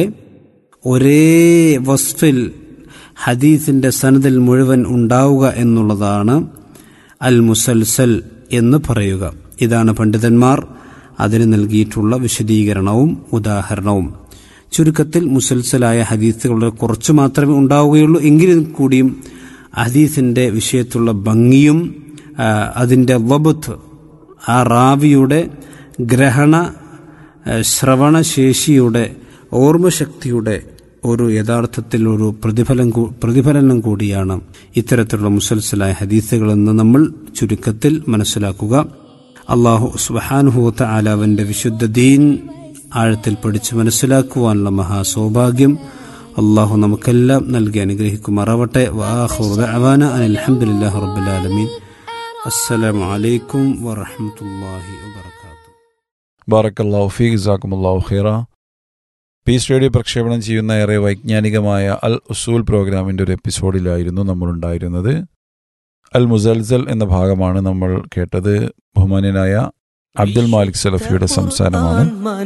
ഒരേ വസ്ഫിൽ ഹദീസിന്റെ സനദിൽ മുഴുവൻ ഉണ്ടാവുക എന്നുള്ളതാണ് അൽ മുസൽസൽ എന്ന് പറയുക ഇതാണ് പണ്ഡിതന്മാർ അതിന് നൽകിയിട്ടുള്ള വിശദീകരണവും ഉദാഹരണവും ചുരുക്കത്തിൽ മുസൽസലായ ഹദീസുകളുടെ കുറച്ച് മാത്രമേ ഉണ്ടാവുകയുള്ളൂ എങ്കിലും കൂടിയും ഹദീസിന്റെ വിഷയത്തുള്ള ഭംഗിയും ആ, അതിന്റെ വബത്ത് ആ റാവിയുടെ ഗ്രഹണ ആ, ശ്രവണശേഷിയുടെ ഓർമ്മശക്തിയുടെ ഒരു യഥാർത്ഥത്തിൽ ഒരു പ്രതിഫലം കൂ- പ്രതിഫലനം കൂടിയാണ് ഇത്തരത്തിലുള്ള മുസൽസലായ ഹദീസുകളെന്ന് നമ്മൾ ചുരുക്കത്തിൽ മനസ്സിലാക്കുക അള്ളാഹു സുബാനുഹൂത്ത ആലാവിന്റെ വിശുദ്ധ ദീൻ ആഴത്തിൽ പഠിച്ച് മനസ്സിലാക്കുവാനുള്ള മഹാസൗഭാഗ്യം അള്ളാഹു നമുക്കെല്ലാം നൽകി അനുഗ്രഹിക്കുമാറാവട്ടെ വാഹുർ അവാന അലഹമുല്ലാ റബ്ബുലാലമീൻ അസ്സലാമു അലൈക്കും വറഹമത്തല്ലാഹി വബർക്കാത്തു ബാറക്കല്ലാഹു ഫീ ജസാക്കുമുല്ലാഹു ഖൈറ പീസ് റേഡിയോ പ്രക്ഷേപണം ചെയ്യുന്ന ഏറെ വൈജ്ഞാനികമായ അൽ ഉസൂൽ പ്രോഗ്രാമിൻ്റെ ഒരു എപ്പിസോഡിലായിരുന്നു നമ്മളുണ്ടായിരുന്നത് അൽ മുസൽസൽ എന്ന ഭാഗമാണ് നമ്മൾ കേട്ടത് ബഹുമാന്യനായ അബ്ദുൽ മാലിക് സലഫിയുടെ സംസാരമാണ്